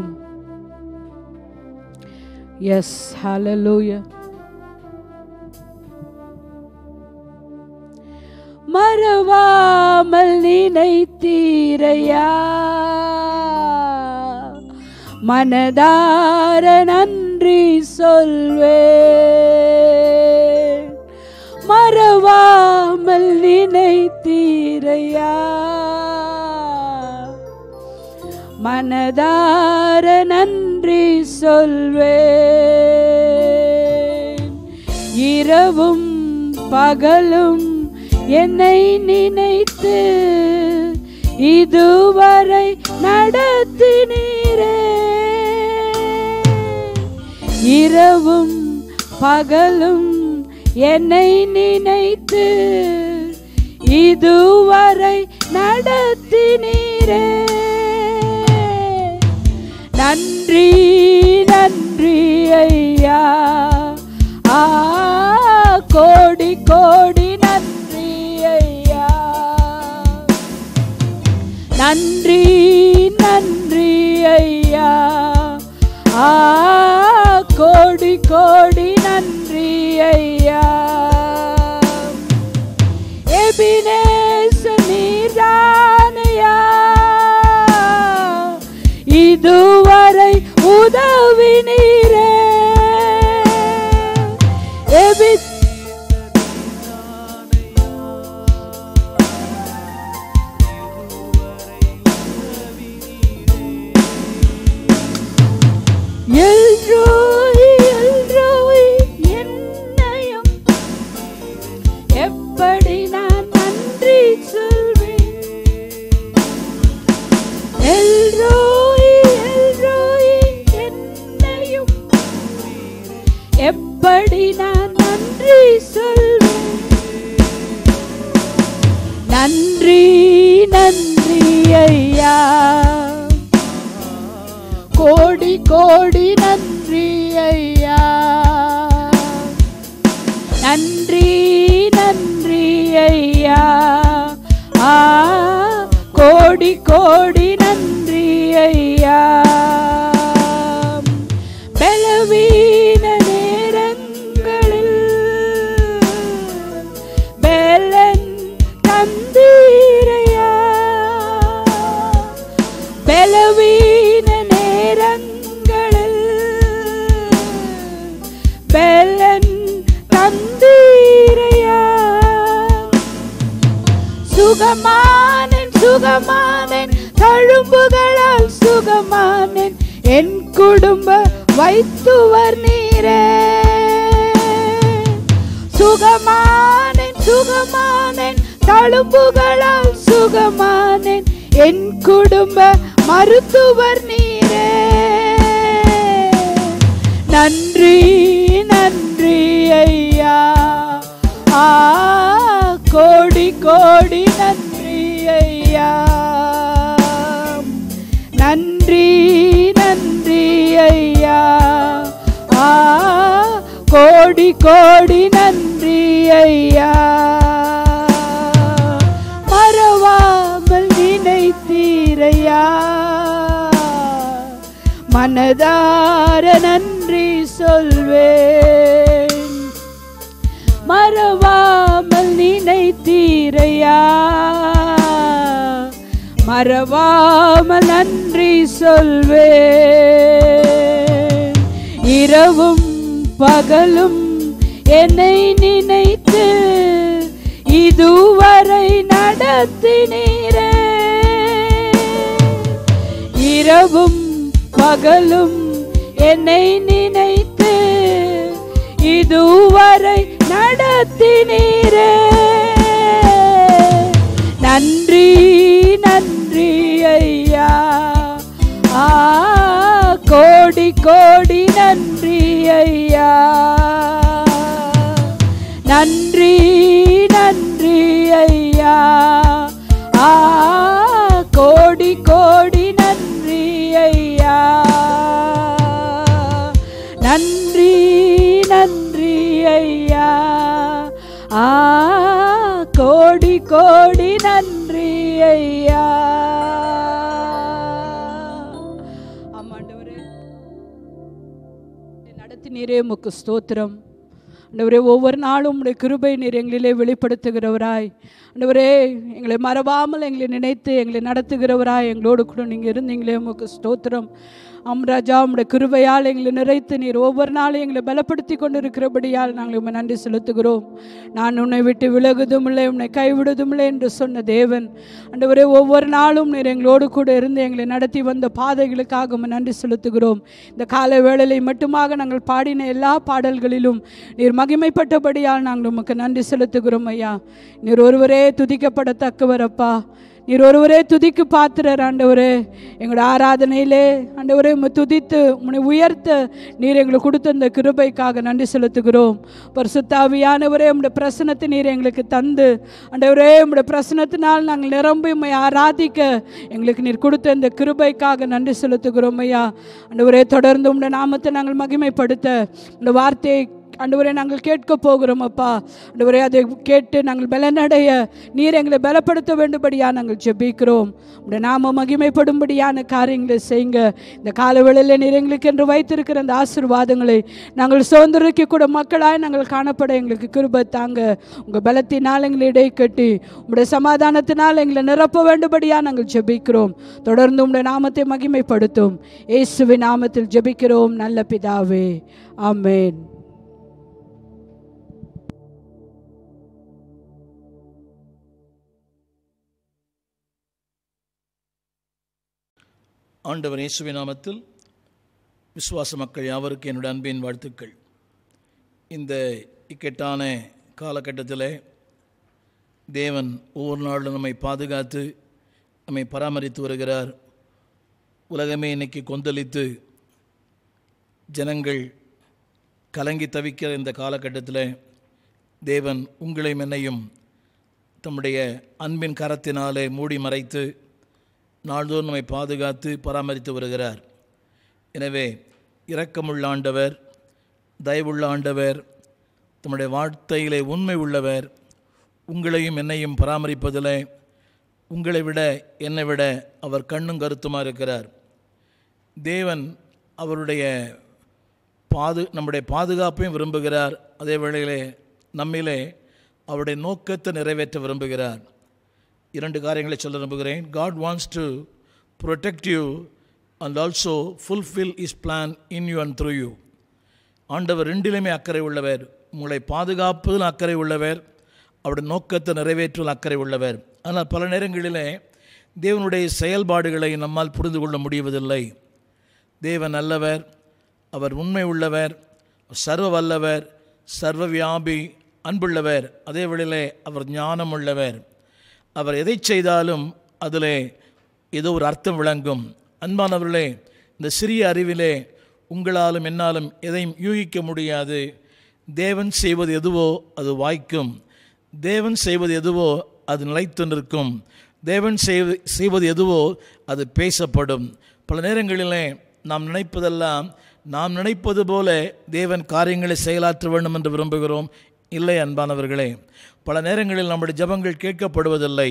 S1: எஸ் ஹalleluya மறவாமல் நினைத்தீரையா மனதார நன்றி சொல்வேன் மறவாமல் நினைத்தீரையா மனதார நன்றி சொல்வேன் இரவும் பகலும் என்னை நினைத்து இதுவரை நடத்தினீரே இரவும் பகலும் என்னை நினைத்து இதுவரை நடத்தினீரே நன்றி நன்றி ஐயா ஆ கோடி கோடி நன்றி ஐயா நன்றி நன்றி ஐயா ஆ கோடி கோடி நன்றி ஐயா எபினேச நீரானையா இதுவரை உதவி நீரே எபி எல்ரோய் எல்ரோய் என்னையும் எப்படி நான் நன்றி சொல்வேன் எல்ரோய் எல்ரோய் என்னையும் எப்படி நான் நன்றி சொல்வேன் நன்றி நன்றி ஐயா கோடி கோடி நன்றி ஐயா நன்றி நன்றி ஐயா ஆ கோடி கோடி நன்றி ஐயா பலவீன நேரங்களில் பெலன் தந்தீரையா பலவீன நேரங்களில் பெலன் தந்தீரையா சுகமானேன் சுகமானேன் தழும்புகளால் சுகமானேன் என் குடும்ப வைத்துவர் நீரே சுகமானேன் சுகமானேன் தழும்புகளால் சுகமானேன் என் குடும்ப மருத்துவர் நீரே நன்றி நன்றி ஐயா ஆ கோடி கோடி நன்றி ஐயா நன்றி நன்றி ஐயா ஆ கோடி கோடி நன்றி ஐயா மறவாமல் நினைத்தீரையா மனதார நன்றி சொல்வேன் மறவாமல் நினைத்தீரையா மறவாமல் நன்றி சொல்வேன் இரவும் பகலும் என்னை நினைத்து இதுவரை நடத்தினீரே இரவும் பகலும் என்னை நினைத்து இதுவரை நடத்தினீரே நன்றி நன்றி ஐயா ஆ கோடி கோடி நன்றி ஐயா நன்றி நன்றி ஐயா ஆ கோடி கோடி நன்றி ஐயா நன்றி நன்றி ஐயா ஆ கோடி கோடி நன்றி ஐயா ஆமாண்டவரே நடத்தினீரே உமக்கு ஸ்தோத்திரம் ஆண்டவரே ஒவ்வொரு நாளும் உடைய கிருபை நீர் எங்களிலே வெளிப்படுத்துகிறவராய் ஆண்டவரே எங்களை மறவாமல் எங்களை நினைத்து எங்களை நடத்துகிறவராய் எங்களோடு கூட நீங்கள் இருந்தீங்களே உமக்கு ஸ்தோத்திரம் அம்ராஜா உம்முடைய கிருபையால் எங்களை நிறைத்து நீர் ஒவ்வொரு நாளும் எங்களை பலப்படுத்தி கொண்டிருக்கிறபடியால் நாங்கள் உண்மை நன்றி செலுத்துகிறோம் நான் உன்னை விட்டு விலகுதும் இல்லை உன்னை கைவிடுதும் இல்லை என்று சொன்ன தேவன் ஆண்டவரே ஒவ்வொரு நாளும் நீர் எங்களோடு கூட இருந்து எங்களை நடத்தி வந்த பாதைகளுக்காக உம்மை நன்றி செலுத்துகிறோம் இந்த கால வேளையை மட்டுமாக நாங்கள் பாடின எல்லா பாடல்களிலும் நீர் மகிமைப்பட்டபடியால் நாங்கள் உமக்கு நன்றி செலுத்துகிறோம் ஐயா நீர் ஒருவரே துதிக்கப்படத்தக்கவர் அப்பா நீர் ஒருவரே துதிக்கு பாத்திரர் ஆண்டவரே எங்களோட ஆராதனையிலே ஆண்டவரே உம்மை துதித்து உன்னை உயர்த்த நீர் எங்களுக்கு கொடுத்த இந்த கிருபைக்காக நன்றி செலுத்துகிறோம் பரிசுத்தாவியானவரே உம்முடைய பிரசனத்தை நீர் எங்களுக்கு தந்து ஆண்டவரே உம்முடைய பிரசனத்தினால் நாங்கள் நிரம்பி உம்மை ஆராதிக்க எங்களுக்கு நீர் கொடுத்த இந்த கிருபைக்காக நன்றி செலுத்துகிறோம் ஐயா ஆண்டவரே தொடர்ந்து உம்முடைய நாமத்தை நாங்கள் மகிமைப்படுத்த இந்த வார்த்தையை ஆண்டவரே நாங்கள் கேட்க போகிறோம் அப்பா ஆண்டவரே அதை கேட்டு நாங்கள் பலனடைய நீர் எங்களை பலப்படுத்த வேண்டும்படியா நாங்கள் ஜெபிக்கிறோம் உடைய நாம மகிமைப்படும்படியான காரியங்களை செய்யுங்க இந்த காலவேளையில் நீர் எங்களுக்கு என்று வைத்திருக்கிற அந்த ஆசீர்வாதங்களை நாங்கள் சுதந்திரிக்க கூட மக்களாய் நாங்கள் காணப்பட எங்களுக்கு கிருபை தாங்க உங்கள் பலத்தினால் எங்களை இடை கட்டி உங்களுடைய சமாதானத்தினால் எங்களை நிரப்ப வேண்டும்படியா நாங்கள் ஜெபிக்கிறோம் தொடர்ந்து உங்களுடைய நாமத்தை மகிமைப்படுத்தும் இயேசுவின் நாமத்தில் ஜெபிக்கிறோம் நல்ல பிதாவே ஆமென்
S2: ஆண்டவர் இயேசுவின் நாமத்தில் விசுவாச மக்கள் யாவருக்கும் என்னுடைய அன்பின் வாழ்த்துக்கள் இந்த இக்கட்டான காலகட்டத்தில் தேவன் ஒவ்வொரு நாளும் நம்மை பாதுகாத்து நம்மை பராமரித்து வருகிறார் உலகமே இன்னைக்கு கொந்தளித்து ஜனங்கள் கலங்கி தவிக்கிற இந்த காலகட்டத்தில் தேவன் உங்களையும் என்னையும் தம்முடைய அன்பின் கரத்தினாலே மூடி மறைத்து நாள்தோறும் நம்மை பாதுகாத்து பராமரித்து வருகிறார் எனவே இரக்கமுள்ள ஆண்டவர் தயவுள்ள ஆண்டவர் தம்முடைய வார்த்தையிலே உண்மை உள்ளவர் உங்களையும் என்னையும் பராமரிப்பதில் உங்களை விட என்னை விட அவர் கண்ணும் கருத்துமாக இருக்கிறார் தேவன் அவருடைய பாது நம்முடைய பாதுகாப்பையும் விரும்புகிறார் அதே வேளையிலே நம்மிலே அவருடைய நோக்கத்தை நிறைவேற்ற விரும்புகிறார் இரண்டு காரியங்களை சொல்ல விரும்புகிறேன் God wants to protect you and also fulfill his plan in you and through you ஆண்டவர் ரெண்டிலுமே அக்கறை உள்ளவர் உங்களை பாதுகாப்பதில் அக்கறை உள்ளவர் அவருடைய நோக்கத்தை நிறைவேற்றுவதில் அக்கறை உள்ளவர் ஆனால் பல நேரங்களிலே தேவனுடைய செயல்பாடுகளை நம்மால் புரிந்து கொள்ள முடிவதில்லை தேவன் நல்லவர் அவர் உண்மை உள்ளவர் சர்வ வல்லவர் சர்வ வியாபி அன்புள்ளவர் அதே வேளையிலே அவர் ஞானம் உள்ளவர் அவர் எதை செய்தாலும் அதில் ஏதோ ஒரு அர்த்தம் விளங்கும் அன்பானவர்களே இந்த சிறிய அறிவிலே உங்களாலும் என்னாலும் எதையும் யூகிக்க முடியாது தேவன் செய்வது எதுவோ அது வாய்க்கும் தேவன் செய்வது எதுவோ அது நிலைத்து நிற்கும் தேவன் செய்வது செய்வது எதுவோ அது பேசப்படும் பல நேரங்களிலே நாம் நினைப்பதெல்லாம் நாம் நினைப்பது போல தேவன் காரியங்களை செயலாற்ற வேண்டும் என்று விரும்புகிறோம் இல்லை அன்பானவர்களே பல நேரங்களில் நம்முடைய ஜபங்கள் கேட்கப்படுவதில்லை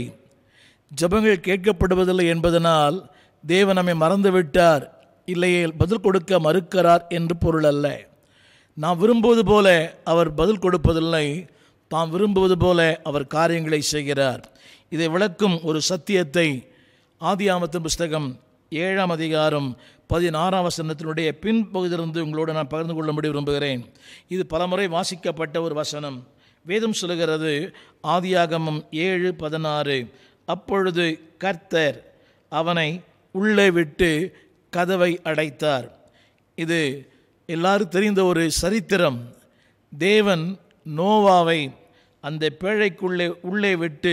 S2: ஜபங்கள் கேட்கப்படுவதில்லை என்பதனால் தேவன் நம்மை மறந்துவிட்டார் இல்லையே பதில் கொடுக்க மறுக்கிறார் என்று பொருள் அல்ல நாம் விரும்புவது போல அவர் பதில் கொடுப்பதில்லை தாம் விரும்புவது போல அவர் காரியங்களை செய்கிறார் இதை விளக்கும் ஒரு சத்தியத்தை ஆதியாமத்தின் புஸ்தகம் ஏழாம் அதிகாரம் பதினாறாம் வசனத்தினுடைய பின்பகுதியிலிருந்து உங்களோடு நான் பகிர்ந்து கொள்ளும்படி விரும்புகிறேன் இது பலமுறை வாசிக்கப்பட்ட ஒரு வசனம் வேதம் சொல்லுகிறது ஆதியாகமம் ஏழு பதினாறு அப்பொழுது கர்த்தர் அவனை உள்ளே விட்டு கதவை அடைத்தார் இது எல்லாரும் தெரிந்த ஒரு சரித்திரம் தேவன் நோவாவை அந்த பேழைக்குள்ளே உள்ளே விட்டு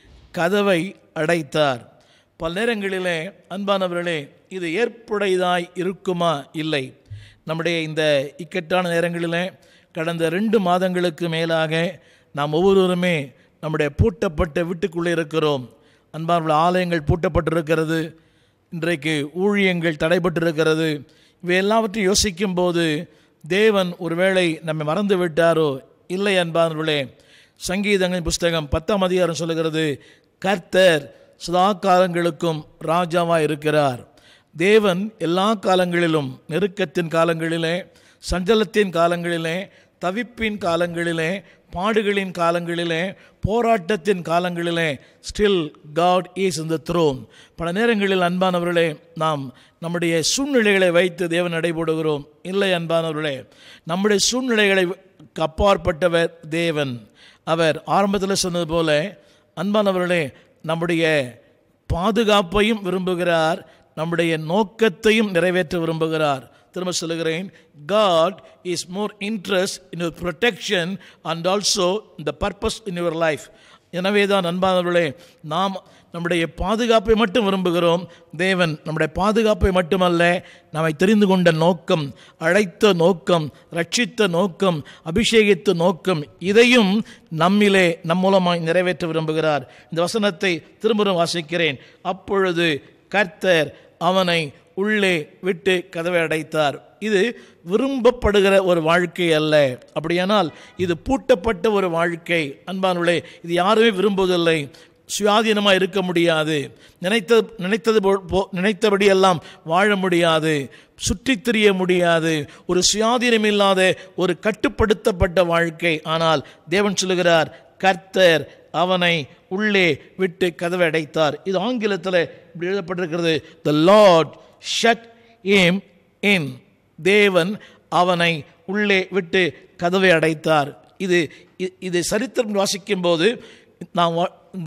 S2: கதவை அடைத்தார் பல நேரங்களிலே அன்பானவர்களே இது ஏற்புடையதாய் இருக்குமா இல்லை நம்முடைய இந்த இக்கட்டான நேரங்களிலே கடந்த ரெண்டு மாதங்களுக்கு மேலாக நாம் ஒவ்வொருவருமே நம்முடைய பூட்டப்பட்ட வீட்டுக்குள்ளே இருக்கிறோம் அன்பானவர்கள் ஆலயங்கள் பூட்டப்பட்டிருக்கிறது இன்றைக்கு ஊழியங்கள் தடைபட்டிருக்கிறது இவை எல்லாவற்றையும் யோசிக்கும் போது தேவன் ஒருவேளை நம்மை மறந்து விட்டாரோ இல்லை அன்பானவர்களே சங்கீதங்களின் புஸ்தகம் பத்தாம் அதிகாரம் சொல்லுகிறது கர்த்தர் சதா காலங்களுக்கும் ராஜாவாக இருக்கிறார் தேவன் எல்லா காலங்களிலும் நெருக்கத்தின் காலங்களிலே சஞ்சலத்தின் காலங்களிலே தவிப்பின் காலங்களிலே பாடுகளின் காலங்களிலே போராட்டத்தின் காலங்களிலே still God is in the throne பல நேரங்களில் அன்பானவர்களே நாம் நம்முடைய சூழ்நிலைகளை வைத்து தேவன் நடைபோடுகிறோம் இல்லை அன்பானவர்களே நம்முடைய சூழ்நிலைகளை அப்பாற்பட்டவர் தேவன் அவர் ஆரம்பத்தில் சொன்னது போல அன்பானவர்களே நம்முடைய பாதுகாப்பையும் விரும்புகிறார் நம்முடைய நோக்கத்தையும் நிறைவேற்ற விரும்புகிறார் திரும்ப சொல்லுகிறேன் God is more interest in your protection and also in the purpose in your life எனவே தான் அன்பானவர்களே நாம் நம்முடைய பாதுகாப்பை மட்டும் விரும்புகிறோம் தேவன் நம்முடைய பாதுகாப்பை மட்டுமல்ல நம்மை தெரிந்து கொண்ட நோக்கம் அழைத்த நோக்கம் ரட்சித்த நோக்கம் அபிஷேகித்த நோக்கம் இதையும் நம்மிலே நம் மூலமாய் நிறைவேற்ற விரும்புகிறார் இந்த வசனத்தை திரும்ப வாசிக்கிறேன் அப்பொழுது கர்த்தர் அவனை உள்ளே விட்டு கதவை அடைத்தார் இது விரும்பப்படுகிற ஒரு வாழ்க்கை அல்ல அப்படியானால் இது பூட்டப்பட்ட ஒரு வாழ்க்கை அன்பானுள்ளே இது யாருமே விரும்புவதில்லை சுயாதீனமாக இருக்க முடியாது நினைத்த நினைத்தது போ போ- நினைத்தபடியெல்லாம் வாழ முடியாது சுற்றித் திரிய முடியாது ஒரு சுயாதீனம் இல்லாத ஒரு கட்டுப்படுத்தப்பட்ட வாழ்க்கை ஆனால் தேவன் சொல்லுகிறார் கர்த்தர் அவனை உள்ளே விட்டு கதவை அடைத்தார் இது ஆங்கிலத்தில் இப்படி எழுதப்பட்டிருக்கிறது த லார்ட் ஷட் ஏம் இன் தேவன் அவனை உள்ளே விட்டு கதவை அடைத்தார் இது இ- இது சரித்திரம் வாசிக்கும் போது நாம் வா- இந்த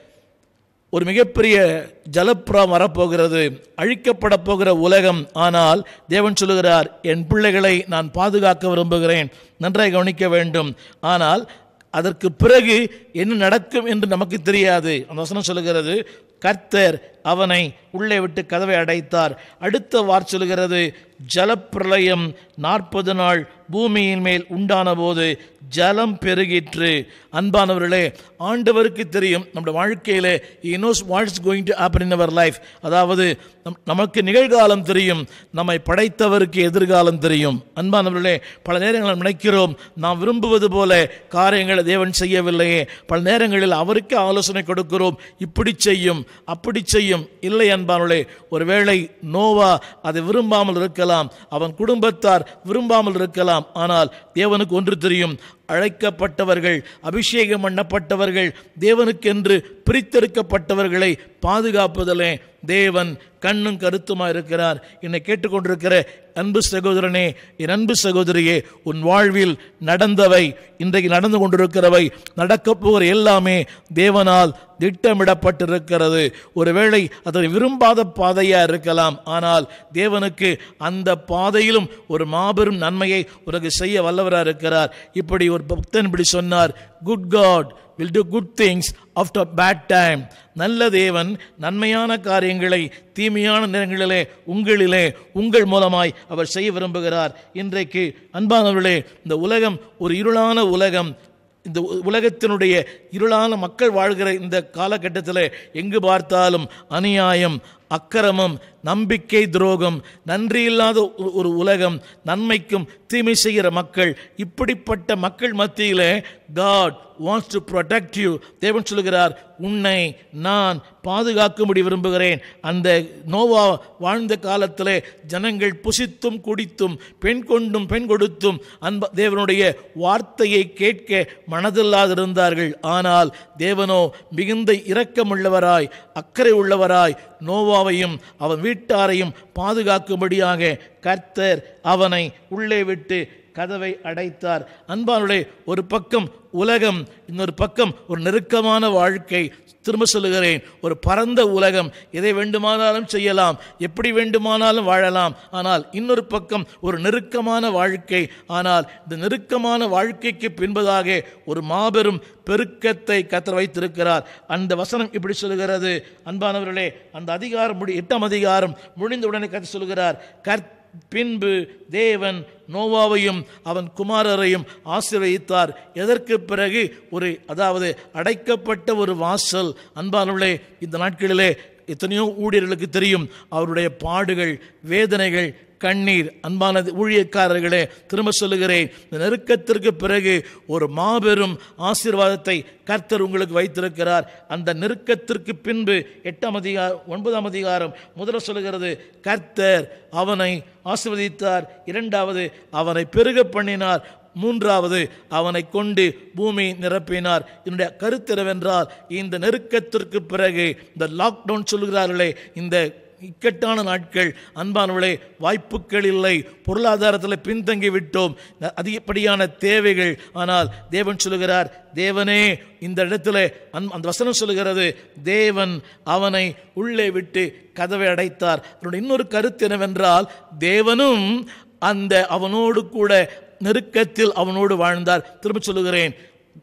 S2: ஒரு மிகப்பெரிய ஜலப்புறா வரப்போகிறது அழிக்கப்பட போகிற உலகம் ஆனால் தேவன் சொல்லுகிறார் என் பிள்ளைகளை நான் பாதுகாக்க விரும்புகிறேன் நன்றாய் கவனிக்க வேண்டும் ஆனால் அதற்கு பிறகு என்ன நடக்கும் என்று நமக்கு தெரியாது அந்த வசனம் சொல்லுகிறது கர்த்தர் அவனை உள்ளே விட்டு கதவை அடைத்தார் அடுத்த வார் சொல்லுகிறது ஜலப்பிரளயம் நாற்பது நாள் பூமியின் மேல் உண்டான போது ஜலம் பெருகிற்று அன்பானவர்களே ஆண்டவருக்கு தெரியும் நம்முடைய வாழ்க்கையில் he knows what's going to happen in our life அதாவது நம் நமக்கு நிகழ்காலம் தெரியும் நம்மை படைத்தவருக்கு எதிர்காலம் தெரியும் அன்பானவர்களே பல நேரங்களில் நினைக்கிறோம் நாம் விரும்புவது போல காரியங்களை தேவன் செய்யவில்லையே பல நேரங்களில் அவருக்கு ஆலோசனை கொடுக்கிறோம் இப்படி செய்யும் அப்படி செய்யும் இல்லை அன்பானவர்களே ஒருவேளை நோவா அதை விரும்பாமல் இருக்கலாம் அவன் குடும்பத்தார் விரும்பாமல் இருக்கலாம் ஆனால் தேவனுக்கு ஒன்று தெரியும் அழைக்கப்பட்டவர்கள் அபிஷேகம் பண்ணப்பட்டவர்கள் தேவனுக்கென்று பிரித்தெடுக்கப்பட்டவர்களை பாதுகாப்பதிலே தேவன் கண்ணும் கருத்துமா இருக்கிறார் என்னை கேட்டுக்கொண்டிருக்கிற அன்பு சகோதரனே என் அன்பு சகோதரியே உன் வாழ்வில் நடந்தவை இன்றைக்கு நடந்து கொண்டிருக்கிறவை நடக்கப் போகிற எல்லாமே தேவனால் திட்டமிடப்பட்டிருக்கிறது ஒருவேளை அதை விரும்பாத பாதையா இருக்கலாம் ஆனால் தேவனுக்கு அந்த பாதையிலும் ஒரு மாபெரும் நன்மையை உனக்கு செய்ய வல்லவராக இருக்கிறார் இப்படி ஒரு பக்தன் இப்படி சொன்னார் good God will do good things after bad time நல்ல தேவன் நன்மையான காரியங்களை தீமையான நேரங்களிலே உங்களிலே உங்கள் மூலமாய் அவர் செய்ய விரும்புகிறார் இன்றைக்கு அன்பானவர்களே இந்த உலகம் ஒரு இருளான உலகம் இந்த உ- உலகத்தினுடைய இருளான மக்கள் வாழ்கிற இந்த காலகட்டத்தில் எங்கு பார்த்தாலும் அநியாயம் அக்கிரமம் நம்பிக்கை துரோகம் நன்றி இல்லாத ஒரு- ஒரு உலகம் நன்மைக்கும் தீமை செய்கிற மக்கள் இப்படிப்பட்ட மக்கள் மத்தியிலே God wants to protect you தேவன் சொல்லுகிறார் உன்னை நான் பாதுகாக்கும்படி விரும்புகிறேன் அந்த நோவா வாழ்ந்த காலத்திலே ஜனங்கள் புசித்தும் குடித்தும் பெண் கொண்டும் பெண் கொடுத்தும் அன்ப தேவனுடைய வார்த்தையை கேட்க மனதில்லாதிருந்தார்கள் ஆனால் தேவனோ மிகுந்த இரக்கமுள்ளவராய் அக்கறை உள்ளவராய் நோவாவையும் அவன் வீட்டாரையும் பாதுகாக்கும்படியாக கர்த்தர் அவனை உள்ளே விட்டு கதவை அடைத்தார் அன்பானுடைய ஒரு பக்கம் உலகம் இன்னொரு பக்கம் ஒரு நெருக்கமான வாழ்க்கை திரும்ப சொல்லுகிறேன் ஒரு பரந்த உலகம் எதை வேண்டுமானாலும் செய்யலாம் எப்படி வேண்டுமானாலும் வாழலாம் ஆனால் இன்னொரு பக்கம் ஒரு நெருக்கமான வாழ்க்கை ஆனால் இந்த நெருக்கமான வாழ்க்கைக்கு பின்பதாக ஒரு மாபெரும் பெருக்கத்தை கத்தர் வைத்திருக்கிறார் அந்த வசனம் இப்படி சொல்லுகிறது அன்பானவர்களே அந்த அதிகாரம் முடி எட்டாம் அதிகாரம் முடிந்த உடனே கத்த சொல்லுகிறார் கர்த் பின்பு தேவன் நோவாவையும் அவன் குமாரரையும் ஆசீர்வதித்தார் எதற்கு பிறகு ஒரு அதாவது அடைக்கப்பட்ட ஒரு வாசல் அன்பானுள்ளே இந்த நாட்களிலே எத்தனையோ ஊழியர்களுக்கு தெரியும் அவருடைய பாடுகள் வேதனைகள் கண்ணீர் அன்பான ஊழியக்காரர்களே திரும்ப சொல்லுகிறேன் இந்த நெருக்கத்திற்கு பிறகு ஒரு மாபெரும் ஆசீர்வாதத்தை கர்த்தர் உங்களுக்கு வைத்திருக்கிறார் அந்த நெருக்கத்திற்கு பின்பு எட்டாம் அதிகாரம் ஒன்பதாம் அதிகாரம் முதல்ல சொல்லுகிறது கர்த்தர் அவனை ஆசீர்வதித்தார் இரண்டாவது அவனை பெருக பண்ணினார் மூன்றாவது அவனை கொண்டு பூமி நிரப்பினார் என்னுடைய கருத்து என்னவென்றால் இந்த நெருக்கத்திற்கு பிறகு இந்த லாக்டவுன் சொல்லுகிறார்களே இந்த இக்கட்டான நாட்கள் அன்பானவர்களே வாய்ப்புகள் இல்லை பொருளாதாரத்தில் பின்தங்கி விட்டோம் ந- அதிகப்படியான தேவைகள் ஆனால் தேவன் சொல்லுகிறார் தேவனே இந்த இடத்துல அன்- அந்த வசனம் சொல்லுகிறது தேவன் அவனை உள்ளே விட்டு கதவை அடைத்தார் அவருடைய இன்னொரு கருத்து என்னவென்றால் தேவனும் அந்த அவனோடு கூட நெருக்கத்தில் அவனோடு வாழ்ந்தார் திரும்ப சொல்லுகிறேன்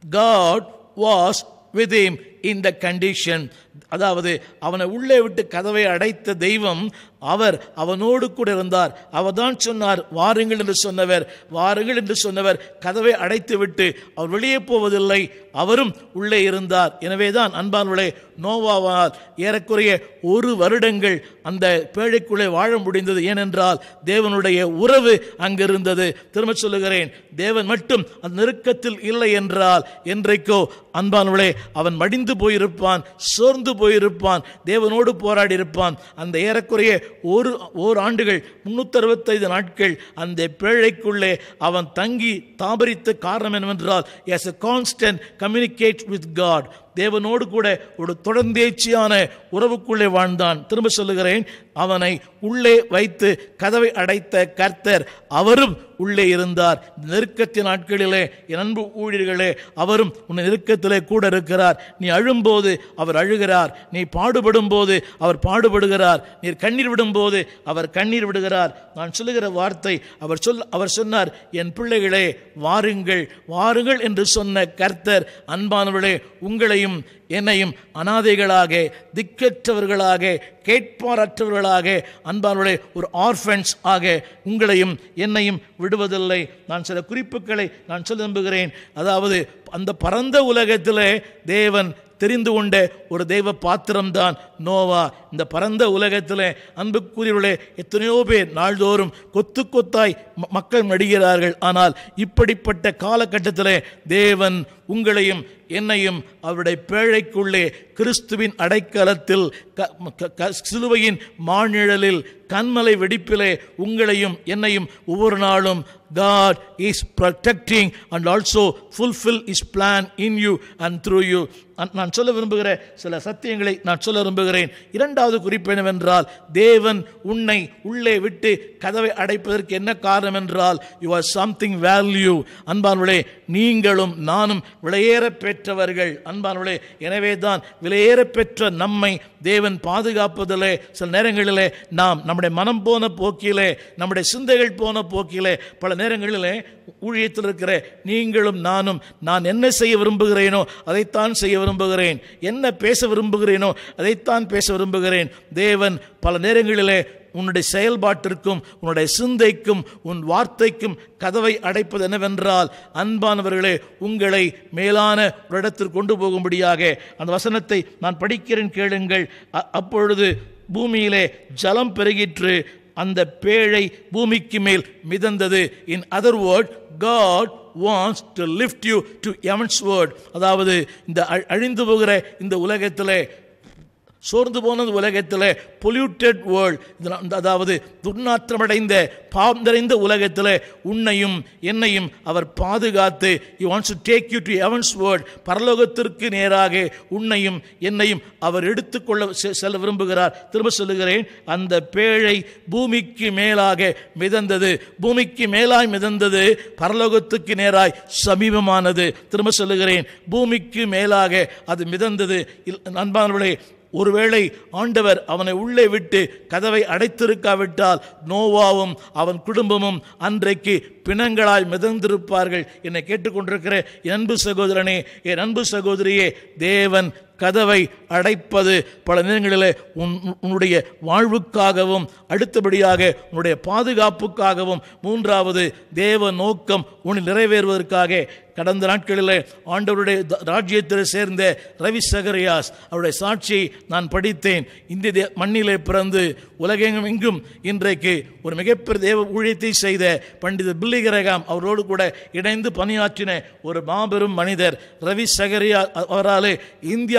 S2: God was with him in the condition அதாவது அவனை உள்ளே விட்டு கதவை அடைத்த தெய்வம் அவர் அவனோடு கூட இருந்தார் அவர்தான் சொன்னார் வாருங்கள் என்று சொன்னவர் வாருங்கள் என்று சொன்னவர் கதவை அடைத்து விட்டு அவர் வெளியே போவதில்லை அவரும் உள்ளே இருந்தார் எனவேதான் அன்பானவர்களே நோவாவால் ஏறக்குறைய ஒரு வருடங்கள் அந்த பேழைக்குள்ளே வாழ முடிந்தது ஏனென்றால் தேவனுடைய உறவு அங்கிருந்தது திரும்ப சொல்லுகிறேன் தேவன் மட்டும் அந்த நெருக்கத்தில் இல்லை என்றால் என்றைக்கோ அன்பானவளே அவன் மடிந்து போயிருப்பான் சோர்ந்து போயிருப்பான் தேவனோடு போராடி இருப்பான் அந்த ஏறக்குறைய ஒரு ஓர் ஆண்டுகள் முன்னூத்தி அறுபத்தைந்து நாட்கள் அந்த பேழைக்குள்ளே அவன் தங்கி தாபரித்த காரணம் என்னவென்றால் he's a constant communicate with God தேவனோடு கூட ஒரு தொடர்ந்தேச்சியான உறவுக்குள்ளே வாழ்ந்தான் திரும்ப சொல்லுகிறேன் அவனை உள்ளே வைத்து கதவை அடைத்த கர்த்தர் அவரும் உள்ளே இருந்தார் இந்த நெருக்கத்தின் நாட்களிலே என் அன்பு ஊழியர்களே அவரும் உன் நெருக்கத்திலே கூட இருக்கிறார் நீ அழும்போது அவர் அழுகிறார் நீ பாடுபடும் போது அவர் பாடுபடுகிறார் நீர் கண்ணீர் விடும்போது அவர் கண்ணீர் விடுகிறார் நான் சொல்லுகிற வார்த்தை அவர் சொல் அவர் சொன்னார் என் பிள்ளைகளே வாருங்கள் வாருங்கள் என்று சொன்ன கர்த்தர் அன்பானவர்களே உங்களையும் என்னையும் அனாதைகளாக திக்கற்றவர்களாக கேட்பாரற்றவர்களாக அன்பானவர்களே ஒரு ஆர்ஃபன்ஸ் ஆக உங்களையும் என்னையும் விடுவதில்லை நான் சில குறிப்புகளை நான் சொல்ல நம்புகிறேன் அதாவது அந்த பரந்த உலகத்திலே தேவன் தெரிந்து கொண்ட ஒரு தெய்வ பாத்திரம்தான் நோவா இந்த பரந்த உலகத்திலே அன்புக்குரியவர்களே எத்தனையோ பேர் நாள்தோறும் கொத்து கொத்தாய் ம- மக்கள் மடிகிறார்கள் ஆனால் இப்படிப்பட்ட காலகட்டத்திலே தேவன் உங்களையும் என்னையும் அவருடைய பேழைக்குள்ளே கிறிஸ்துவின் அடைக்கலத்தில் க- க- க- சிலுவையின் மாநிழலில் கண்மலை வெடிப்பிலே உங்களையும் என்னையும் ஒவ்வொரு நாளும் God is protecting and also fulfill his plan in you and through you நான் நான் சொல்ல விரும்புகிற சில சத்தியங்களை நான் சொல்ல விரும்புகிறேன் இரண்டாவது குறிப்பு என்னவென்றால் தேவன் உன்னை உள்ளே விட்டு கதவை அடைப்பதற்கு என்ன காரணம் என்றால் யூ ஆர் சம்திங் வேல்யூ அன்பானவளே நீங்களும் நானும் விலையேற பெற்றவர்கள் அன்பானவளே எனவே தான் விலையேற பெற்ற நம்மை தேவன் பாதுகாப்பதிலே சில நேரங்களிலே நாம் நம்முடைய மனம் போன போக்கிலே நம்முடைய சிந்தைகள் போன போக்கிலே பல நேரங்களிலே ஊழியத்தில் இருக்கிற நீங்களும் நானும் நான் என்ன செய்ய விரும்புகிறேனோ அதைத்தான் செய்ய விரும்புகிறேன் என்ன பேச விரும்புகிறேனோ அதைத்தான் பேச விரும்புகிறேன் தேவன் பல நேரங்களிலே உன்னுடைய செயல்பாட்டிற்கும் உன்னுடைய சிந்தைக்கும் உன் வார்த்தைக்கும் கதவை அடைப்பது என்னவென்றால் அன்பானவர்களே உங்களை மேலான ஒரு இடத்திற்கு கொண்டு போகும்படியாக அந்த வசனத்தை நான் படிக்கிறேன் கேளுங்கள் அ- அப்பொழுது பூமியிலே ஜலம் பெருகிற்று அந்த பேழை பூமிக்கு மேல் மிதந்தது in other word God wants to lift you to heaven's word அதாவது இந்த அ- அழிந்து போகிற இந்த உலகத்திலே சோர்ந்து போனது உலகத்தில் பொல்யூட்டட் வேர்ல்ட் அதாவது துர்நாற்றமடைந்த பாவம் நிறைந்த உலகத்தில் உன்னையும் என்னையும் அவர் பாதுகாத்து you wants to take you to heaven's world பரலோகத்திற்கு நேராக உன்னையும் என்னையும் அவர் எடுத்துக்கொள்ள செ- செல்ல விரும்புகிறார் திரும்ப சொல்லுகிறேன் அந்த பேழை பூமிக்கு மேலாக மிதந்தது பூமிக்கு மேலாய் மிதந்தது பரலோகத்துக்கு நேராய் சமீபமானது திரும்ப சொல்லுகிறேன் பூமிக்கு மேலாக அது மிதந்தது இல்- அன்பானவர்களே ஒருவேளை ஆண்டவர் அவனை உள்ளே விட்டு கதவை அடைத்திருக்காவிட்டால் நோவாவும் அவன் குடும்பமும் அன்றைக்கு பிணங்களாய் மிதந்திருப்பார்கள் என்னை கேட்டுக்கொண்டிருக்கிற என் அன்பு சகோதரனே என் அன்பு சகோதரியே தேவன் கதவை அடைப்பது பல நேரங்களிலே உன் உன்னுடைய வாழ்வுக்காகவும் அடுத்தபடியாக உன்னுடைய பாதுகாப்புக்காகவும் மூன்றாவது தேவ நோக்கம் உன்னில் நிறைவேறுவதற்காக கடந்த நாட்களிலே ஆண்டவருடைய த- ராஜ்யத்தில் சேர்ந்த ரவி சகரியாஸ் அவருடைய சாட்சியை நான் படித்தேன் இந்திய தே- மண்ணிலே பிறந்து உலகெங்கும் எங்கும் இன்றைக்கு ஒரு மிகப்பெரிய தேவ ஊழியத்தை செய்த பண்டித பில்லி கிரகாம் அவரோடு கூட இணைந்து பணியாற்றின ஒரு மாபெரும் மனிதர் ரவி சகரியா அவராலே இந்தியா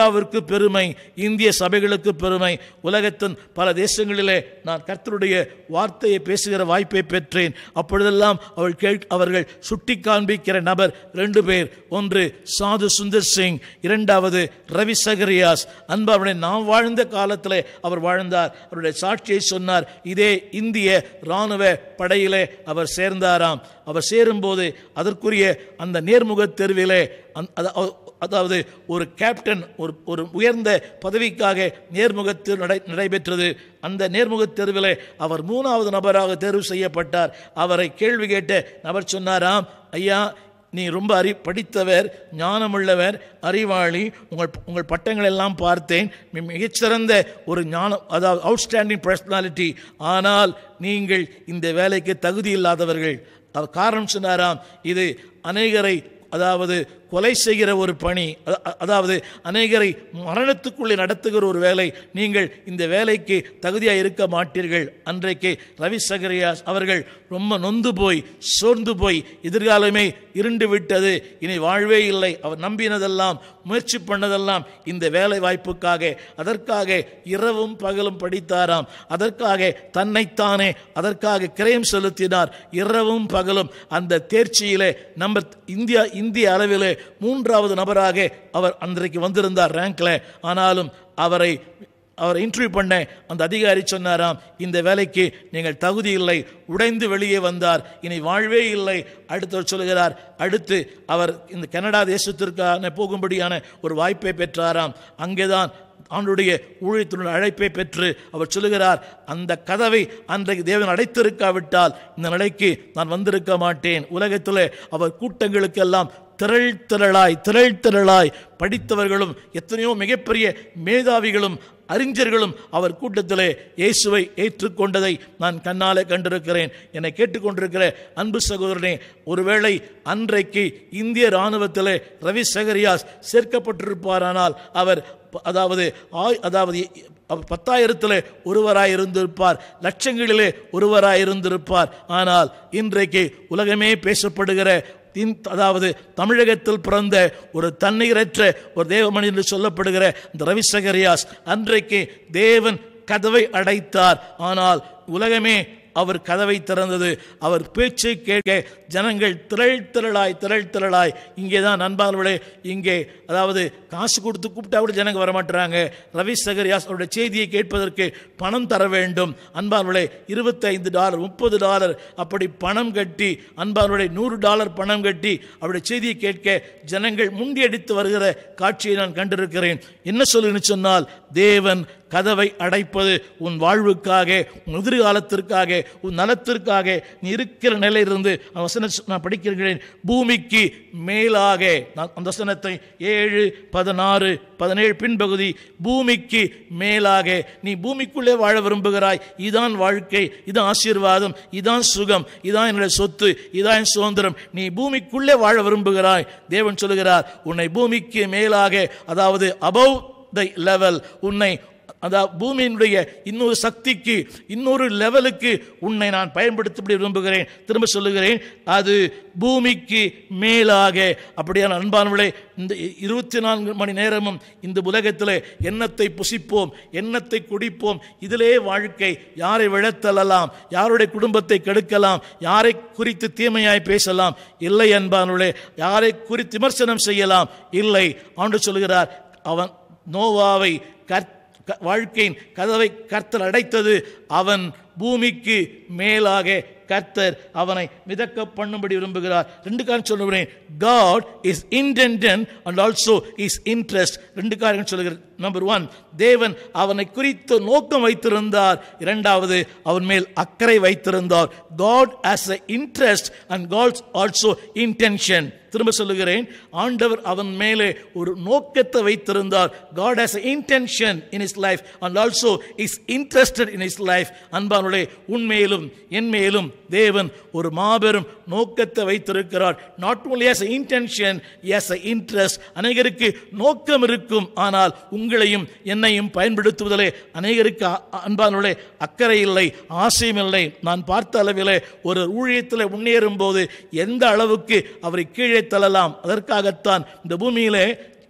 S2: இந்தியாவிற்கு பெருமை இந்திய சபைகளுக்கு பெருமை உலகத்தின் பல தேசங்களிலே நான் கர்த்தருடைய வார்த்தையை பேசுகிற வாய்ப்பை பெற்றேன் அப்பொழுதெல்லாம் அவள் கேள் அவர்கள் சுட்டி காண்பிக்கிற நபர் ரெண்டு பேர் ஒன்று சாது சுந்தர் சிங் இரண்டாவது ரவி சகரியாஸ் அன்பாவுடைய நாம் வாழ்ந்த காலத்தில் அவர் வாழ்ந்தார் அவருடைய சாட்சியை சொன்னார் இதே இந்திய இராணுவ படையிலே அவர் சேர்ந்தாராம் அவர் சேரும்போது அதற்குரிய அந்த நேர்முக தேர்விலே அந்- அத- அ- அதாவது ஒரு கேப்டன் ஒரு ஒரு உயர்ந்த பதவிக்காக நேர்முகத்தில் நடை நடைபெற்றது அந்த நேர்முகத் தேர்விலே அவர் மூணாவது நபராக தேர்வு செய்யப்பட்டார் அவரை கேள்வி கேட்ட நபர் சொன்னாராம் ஐயா நீ ரொம்ப அறி படித்தவர் ஞானமுள்ளவர் அறிவாளி உங்கள் உங்கள் பட்டங்கள் எல்லாம் பார்த்தேன் மி- மிகச்சிறந்த ஒரு ஞானம் அதாவது அவுட்ஸ்டாண்டிங் பர்சனாலிட்டி ஆனால் நீங்கள் இந்த வேலைக்கு தகுதி இல்லாதவர்கள் அவர் காரணம் சொன்னாராம் இது அநேகரை அதாவது கொலை செய்கிற ஒரு பணி அ- அ- அதாவது அநேகரை மரணத்துக்குள்ளே நடத்துகிற ஒரு வேலை நீங்கள் இந்த வேலைக்கு தகுதியாக இருக்க மாட்டீர்கள் அன்றைக்கு ரவி சகரியாஸ் அவர்கள் ரொம்ப நொந்து போய் சோர்ந்து போய் எதிர்காலமே இருண்டு விட்டது இனி வாழ்வே இல்லை அவர் நம்பினதெல்லாம் முயற்சி பண்ணதெல்லாம் இந்த வேலை வாய்ப்புக்காக அதற்காக இரவும் பகலும் படித்தாராம் அதற்காக தன்னைத்தானே அதற்காக கிரயம் செலுத்தினார் இரவும் பகலும் அந்த தேர்ச்சியிலே நம்ம இந்தியா இந்திய அளவிலே மூன்றாவது நபராக அவர் அன்றைக்கு வந்திருந்தார் ரேங்க்ல ஆனாலும் அவரை அவரை இன்டர்வியூ பண்ண அந்த அதிகாரி சொன்னாராம் இந்த வேலைக்கு நீங்கள் தகுதி இல்லை உடைந்து வெளியே வந்தார் இனி வாழ்வே இல்லை அடுத்தவர் சொல்கிறார் அடுத்து அவர் இந்த கனடா தேசத்திற்கான போகும்படியான ஒரு வாய்ப்பை பெற்றாராம் அங்கேதான் ஆண்டுடைய ஊழியத்தினுடைய அழைப்பை பெற்று அவர் சொல்லுகிறார் அந்த கதவை அன்றைக்கு தேவன் அடைத்திருக்காவிட்டால் இந்த நிலைக்கு நான் வந்திருக்க மாட்டேன் உலகத்திலே அவர் கூட்டங்களுக்கெல்லாம் திரள் திரளாய் திரள் திரளாய் படித்தவர்களும் எத்தனையோ மிகப்பெரிய மேதாவிகளும் அறிஞர்களும் அவர் கூட்டத்திலே இயேசுவை ஏற்றுக்கொண்டதை நான் கண்ணாலே கண்டிருக்கிறேன் என்னை கேட்டுக்கொண்டிருக்கிற அன்பு சகோதரனே ஒருவேளை அன்றைக்கு இந்திய இராணுவத்திலே ரவி சகரியாஸ் சேர்க்கப்பட்டிருப்பாரானால் அவர் ப- அதாவது ஆய் அதாவது அவர் பத்தாயிரத்தில் ஒருவராய் இருந்திருப்பார் லட்சங்களிலே ஒருவராய் இருந்திருப்பார் ஆனால் இன்றைக்கு உலகமே பேசப்படுகிற இந்த- அதாவது தமிழகத்தில் பிறந்த ஒரு தண்ணீரற்ற ஒரு தேவமணி என்று சொல்லப்படுகிற இந்த ரவிசகரியாஸ் அன்றைக்கு தேவன் கதவை அடைத்தார் ஆனால் உலகமே அவர் கதவை திறந்தது அவர் பேச்சை கேட்க ஜனங்கள் திரள் திரளாய் திரள் திரளாய் இங்கே தான் நண்பர்களே இங்கே அதாவது காசு கொடுத்து கூப்பிட்டா கூட ஜனங்க வரமாட்டுறாங்க ரவி சகரியாஸ் அவருடைய செய்தியை கேட்பதற்கு பணம் தர வேண்டும் அன்பார்களே இருபத்தைந்து டாலர் முப்பது டாலர் அப்படி பணம் கட்டி அன்பார்களுடைய நூறு டாலர் பணம் கட்டி அவருடைய செய்தியை கேட்க ஜனங்கள் முண்டியடித்து வருகிற காட்சியை நான் கண்டிருக்கிறேன் என்ன சொல்லுன்னு சொன்னால் தேவன் கதவை அடைப்பது உன் வாழ்வுக்காக உன் எதிர்காலத்திற்காக உன் நலத்திற்காக நீ இருக்கிற நிலையிலிருந்து அந்த வசனம் நான் படிக்கிறேன் பூமிக்கு மேலாக நான் அந்த வசனத்தை ஏழு பதினாறு பதினேழு பின்பகுதி பூமிக்கு மேலாக நீ பூமிக்குள்ளே வாழ விரும்புகிறாய் இதான் வாழ்க்கை இதான் ஆசீர்வாதம் இதான் சுகம் இதான் என்னுடைய சொத்து இதான் என் சுதந்திரம் நீ பூமிக்குள்ளே வாழ விரும்புகிறாய் தேவன் சொல்லுகிறார் உன்னை பூமிக்கு மேலாக அதாவது அபவ் த லெவல் உன்னை அதாவது பூமியினுடைய இன்னொரு சக்திக்கு இன்னொரு லெவலுக்கு உன்னை நான் பயன்படுத்த விரும்புகிறேன் திரும்ப சொல்லுகிறேன் அது பூமிக்கு மேலாக அப்படியான அன்பானவர்களே இந்த இருபத்தி நான்கு மணி நேரமும் இந்த உலகத்தில் எண்ணத்தை புசிப்போம் எண்ணத்தை குடிப்போம் இதிலே வாழ்க்கை யாரை விழத்தள்ளலாம் யாருடைய குடும்பத்தை கெடுக்கலாம் யாரை குறித்து தீமையாய் பேசலாம் இல்லை அன்பானவர்களே யாரை குறித்து விமர்சனம் செய்யலாம் இல்லை ஆண்டு சொல்கிறார் அவன் நோவாவை கற் க- வாழ்க்கையின் கதவை கர்த்தர் அடைத்தது அவன் பூமிக்கு மேலாக கர்த்தர் அவனை மிதக்க பண்ணும்படி விரும்புகிறார் ரெண்டு காரணம் சொல்லுகிறேன் God is intention and also his interest ரெண்டு காரணம் சொல்லுகிறேன் நம்பர் ஒன் தேவன் அவனை குறித்து நோக்கம் வைத்திருந்தார் இரண்டாவது அவன் மேல் அக்கறை வைத்திருந்தார் God has a interest and God's also intention திரும்ப சொல்லுகிறேன் ஆண்டவர் அவன் மேலே ஒரு நோக்கத்தை வைத்திருந்தார் God has intention in his life and also is interested in his life அன்பானுடைய உண்மையிலும் என் மேலும் தேவன் ஒரு மாபெரும் நோக்கத்தை வைத்திருக்கிறார் not only as a intention as a interest அநேகருக்கு நோக்கம் இருக்கும் ஆனால் உங்களையும் என்னையும் பயன்படுத்துவதிலே அநேகருக்கு அ- அன்பானுடைய அக்கறை இல்லை ஆசையும் இல்லை நான் பார்த்த அளவிலே ஒரு ஊழியத்தில் முன்னேறும் போது எந்த அளவுக்கு அவரை கீழே தள்ளலாம் அதற்காகத்தான் இந்த பூமியிலே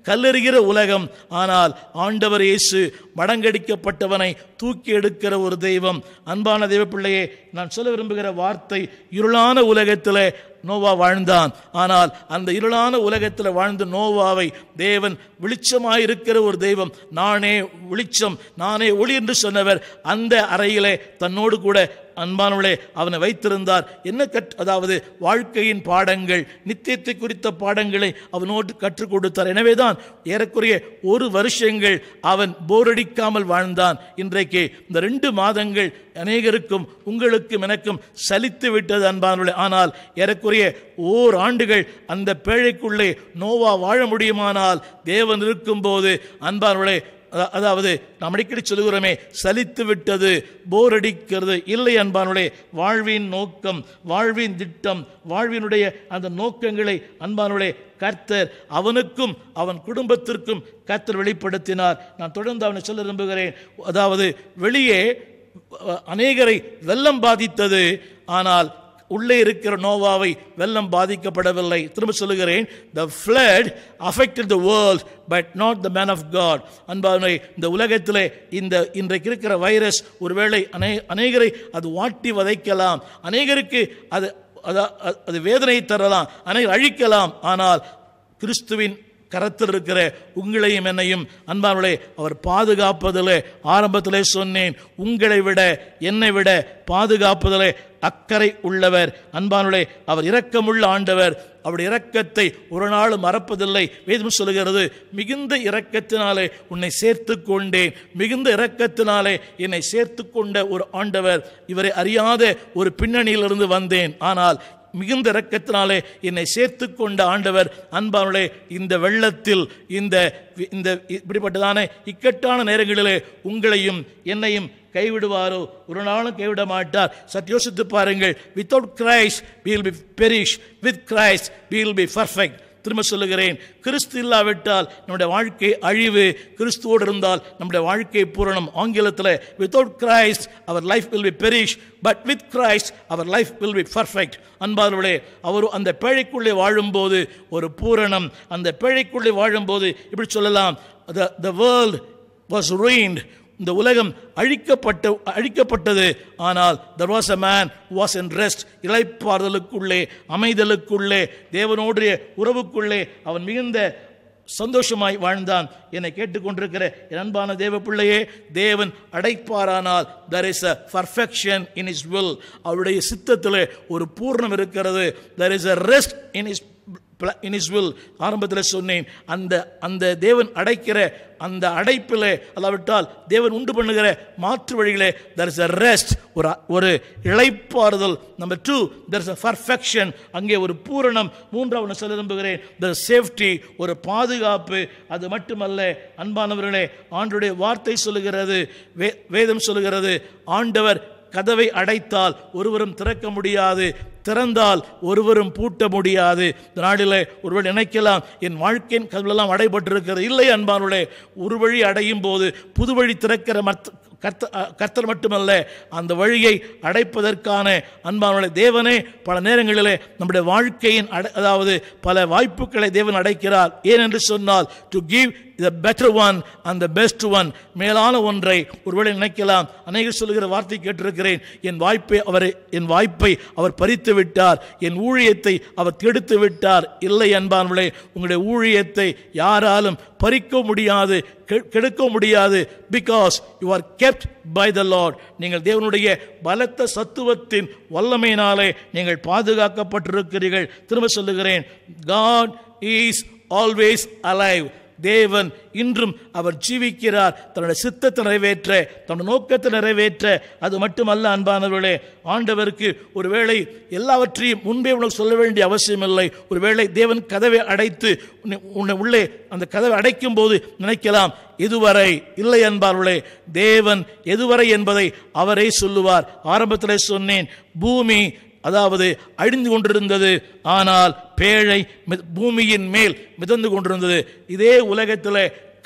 S2: கல்லெறிகிற உலகம் ஆனால் ஆண்டவர் இயேசு மடங்கடிக்கப்பட்டவனை தூக்கி எடுக்கிற ஒரு தெய்வம் அன்பான தெய்வ பிள்ளையே நான் சொல்ல விரும்புகிற வார்த்தை இருளான உலகத்திலே நோவா வாழ்ந்தான் ஆனால் அந்த இருளான உலகத்தில் வாழ்ந்த நோவாவை தேவன் வெளிச்சமாயிருக்கிற ஒரு தெய்வம் நானே வெளிச்சம் நானே ஒளி என்று சொன்னவர் அந்த அறையிலே தன்னோடு கூட அன்பானவளே அவனை வைத்திருந்தார் என்ன கற் அதாவது வாழ்க்கையின் பாடங்கள் நித்தியத்தை குறித்த பாடங்களை அவனோடு கற்றுக் கொடுத்தார் எனவேதான் ஏறக்குறைய ஒரு வருஷங்கள் அவன் போரடிக்காமல் வாழ்ந்தான் இன்றைக்கு இந்த ரெண்டு மாதங்கள் அநேகருக்கும் உங்களுக்கும் எனக்கும் சலித்து விட்டது அன்பானவர்களே ஆனால் ஏறக்குறைய ஓர் ஆண்டுகள் அந்த பேழைக்குள்ளே நோவா வாழ முடியுமானால் தேவன் இருக்கும்போது அன்பானவர்களே அத- அதாவது நாம் அடிக்கடி சொல்லுகிறோமே சலித்து விட்டது போர் அடிக்கிறது இல்லை அன்பானுடைய வாழ்வின் நோக்கம் வாழ்வின் திட்டம் வாழ்வினுடைய அந்த நோக்கங்களை அன்பானுடைய கர்த்தர் அவனுக்கும் அவன் குடும்பத்திற்கும் கர்த்தர் வெளிப்படுத்தினார் நான் தொடர்ந்து அவனை சொல்ல விரும்புகிறேன் அதாவது வெளியே அஹ், அநேகரை வெள்ளம் பாதித்தது ஆனால் உள்ளே இருக்கிற நோவாவை வெள்ளம் பாதிக்கப்படவில்லை திரும்ப சொல்லுகிறேன் the flood affected the world but not the man of god அன்பானே இந்த உலகத்திலே இந்த இன்றைக்கு இருக்கிற வைரஸ் ஒருவேளை அநே அநேகரை அது வாட்டி வதைக்கலாம் அநேகருக்கு அது அதா- அது வேதனை தரலாம் அநேகர் அழிக்கலாம் ஆனால் கிறிஸ்துவின் கரத்தில் இருக்கிற உங்களையும் என்னையும் அன்பானவர்களே அவர் பாதுகாப்பதிலே ஆரம்பத்திலே சொன்னேன் உங்களை விட என்னை விட பாதுகாப்பதிலே அக்கறை உள்ளவர் அன்பானவர்களே அவர் இரக்கமுள்ள ஆண்டவர் அவருடைய இரக்கத்தை ஒரு நாளும் மறப்பதில்லை வேதம் சொல்லுகிறது மிகுந்த இரக்கத்தினாலே உன்னை சேர்த்து கொண்டேன் மிகுந்த இரக்கத்தினாலே என்னை சேர்த்து கொண்ட ஒரு ஆண்டவர் இவரை அறியாத ஒரு பின்னணியிலிருந்து வந்தேன் ஆனால் மிகுந்த இரக்கத்தினாலே என்னை சேர்த்து கொண்ட ஆண்டவர் அன்பானுடைய இந்த வெள்ளத்தில் இந்த இந்த இப்படிப்பட்டதான இக்கட்டான நேரங்களிலே உங்களையும் என்னையும் கைவிடுவாரோ ஒரு நாளும் கைவிட மாட்டார் சற்று யோசித்து பாருங்கள் without Christ we'll be perish with Christ we'll be perfect திரும்ப சொல்லுகிறேன் கிறிஸ்து இல்லாவிட்டால் நம்முடைய வாழ்க்கை அழிவு கிறிஸ்துவோடு இருந்தால் நம்முடைய வாழ்க்கை பூரணம் ஆங்கிலத்தில் without Christ our life will be perish but with Christ our life will be perfect அன்பார்களே அவர் அந்த பேழைக்குள்ளே வாழும்போது ஒரு பூரணம் அந்த பேழைக்குள்ளே வாழும்போது இப்படி சொல்லலாம் த வேர்ல்ட் வாஸ் ruined இந்த உலகம் அழிக்கப்பட்ட அழிக்கப்பட்டது ஆனால் there was a man who was in rest இளைப்பாறுதலுக்குள்ளே அமைதலுக்குள்ளே தேவனோடைய உறவுக்குள்ளே அவன் மிகுந்த சந்தோஷமாய் வாழ்ந்தான் என்னை கேட்டுக்கொண்டிருக்கிற என் அன்பான தேவ பிள்ளையே தேவன் அடைப்பாரானால் there is a perfection in his will அவருடைய சித்தத்திலே ஒரு பூர்ணம் இருக்கிறது there is a rest in his in his will ஆரம்பத்தில் சொன்னேன் அந்த அந்த தேவன் அடைக்கிற அந்த அடைப்பில் அல்லாவிட்டால் தேவன் உண்டு பண்ணுகிற மாற்று வழிகளே தர் இஸ் அ ரெஸ்ட் ஒரு ஒரு இளைப்பாறுதல் number two there is a perfection அங்கே ஒரு பூரணம் மூன்றாவது சொல்ல விரும்புகிறேன் த சேஃப்டி ஒரு பாதுகாப்பு அது மட்டுமல்ல அன்பானவர்களே ஆண்டுடைய வார்த்தை சொல்லுகிறது வே வேதம் சொல்லுகிறது ஆண்டவர் கதவை அடைத்தால் ஒருவரும் திறக்க முடியாது திறந்தால் ஒருவரும் பூட்ட முடியாது இந்த நாளில் ஒருவர் நினைக்கலாம் என் வாழ்க்கையின் கதவெல்லாம் அடைபட்டிருக்கிறது இல்லை அன்பானுடைய ஒரு வழி அடையும் போது புது வழி திறக்கிற மற்ற கர்த்த கர்த்தர் மட்டுமல்ல அந்த வழியை அடைப்பதற்கான அன்பானுடைய தேவனே பல நேரங்களிலே நம்முடைய வாழ்க்கையின் அடை அதாவது பல வாய்ப்புகளை தேவன் அடைக்கிறார் ஏனென்று சொன்னால் to give the better one அந்த பெஸ்ட் ஒன் மேலான ஒன்றை ஒருவேளை நினைக்கலாம் அநேகர் சொல்லுகிற வார்த்தை கேட்டிருக்கிறேன் என் வாய்ப்பை அவர் என் வாய்ப்பை அவர் பறித்து விட்டார் என் ஊழியத்தை அவர் கெடுத்து விட்டார் இல்லை அன்பானவர்களே உங்களுடைய ஊழியத்தை யாராலும் பறிக்க முடியாது கெ- கெடுக்க முடியாது because you are kept by the Lord நீங்கள் தேவனுடைய பலத்த சத்துவத்தின் வல்லமையினாலே நீங்கள் பாதுகாக்கப்பட்டிருக்கிறீர்கள் திரும்ப சொல்லுகிறேன் காட் இஸ் ஆல்வேஸ் அலைவ் தேவன் இன்றும் அவர் ஜீவிக்கிறார் தன்னுடைய சித்தத்தை நிறைவேற்ற தன்னுடைய நோக்கத்தை நிறைவேற்ற அது மட்டுமல்ல அன்பானவர்களே ஆண்டவருக்கு ஒருவேளை எல்லாவற்றையும் முன்பே உனக்கு சொல்ல வேண்டிய அவசியமில்லை ஒருவேளை தேவன் கதவை அடைத்து உன்னை- உன்னை உள்ளே அந்த கதவை அடைக்கும் போது நினைக்கலாம் இதுவரை இல்லை என்பார்களே தேவன் எதுவரை என்பதை அவரே சொல்லுவார் ஆரம்பத்திலே சொன்னேன் பூமி அதாவது அழிந்து கொண்டிருந்தது ஆனால் பேழை மி- பூமியின் மேல் மிதந்து கொண்டிருந்தது இதே உலகத்தில்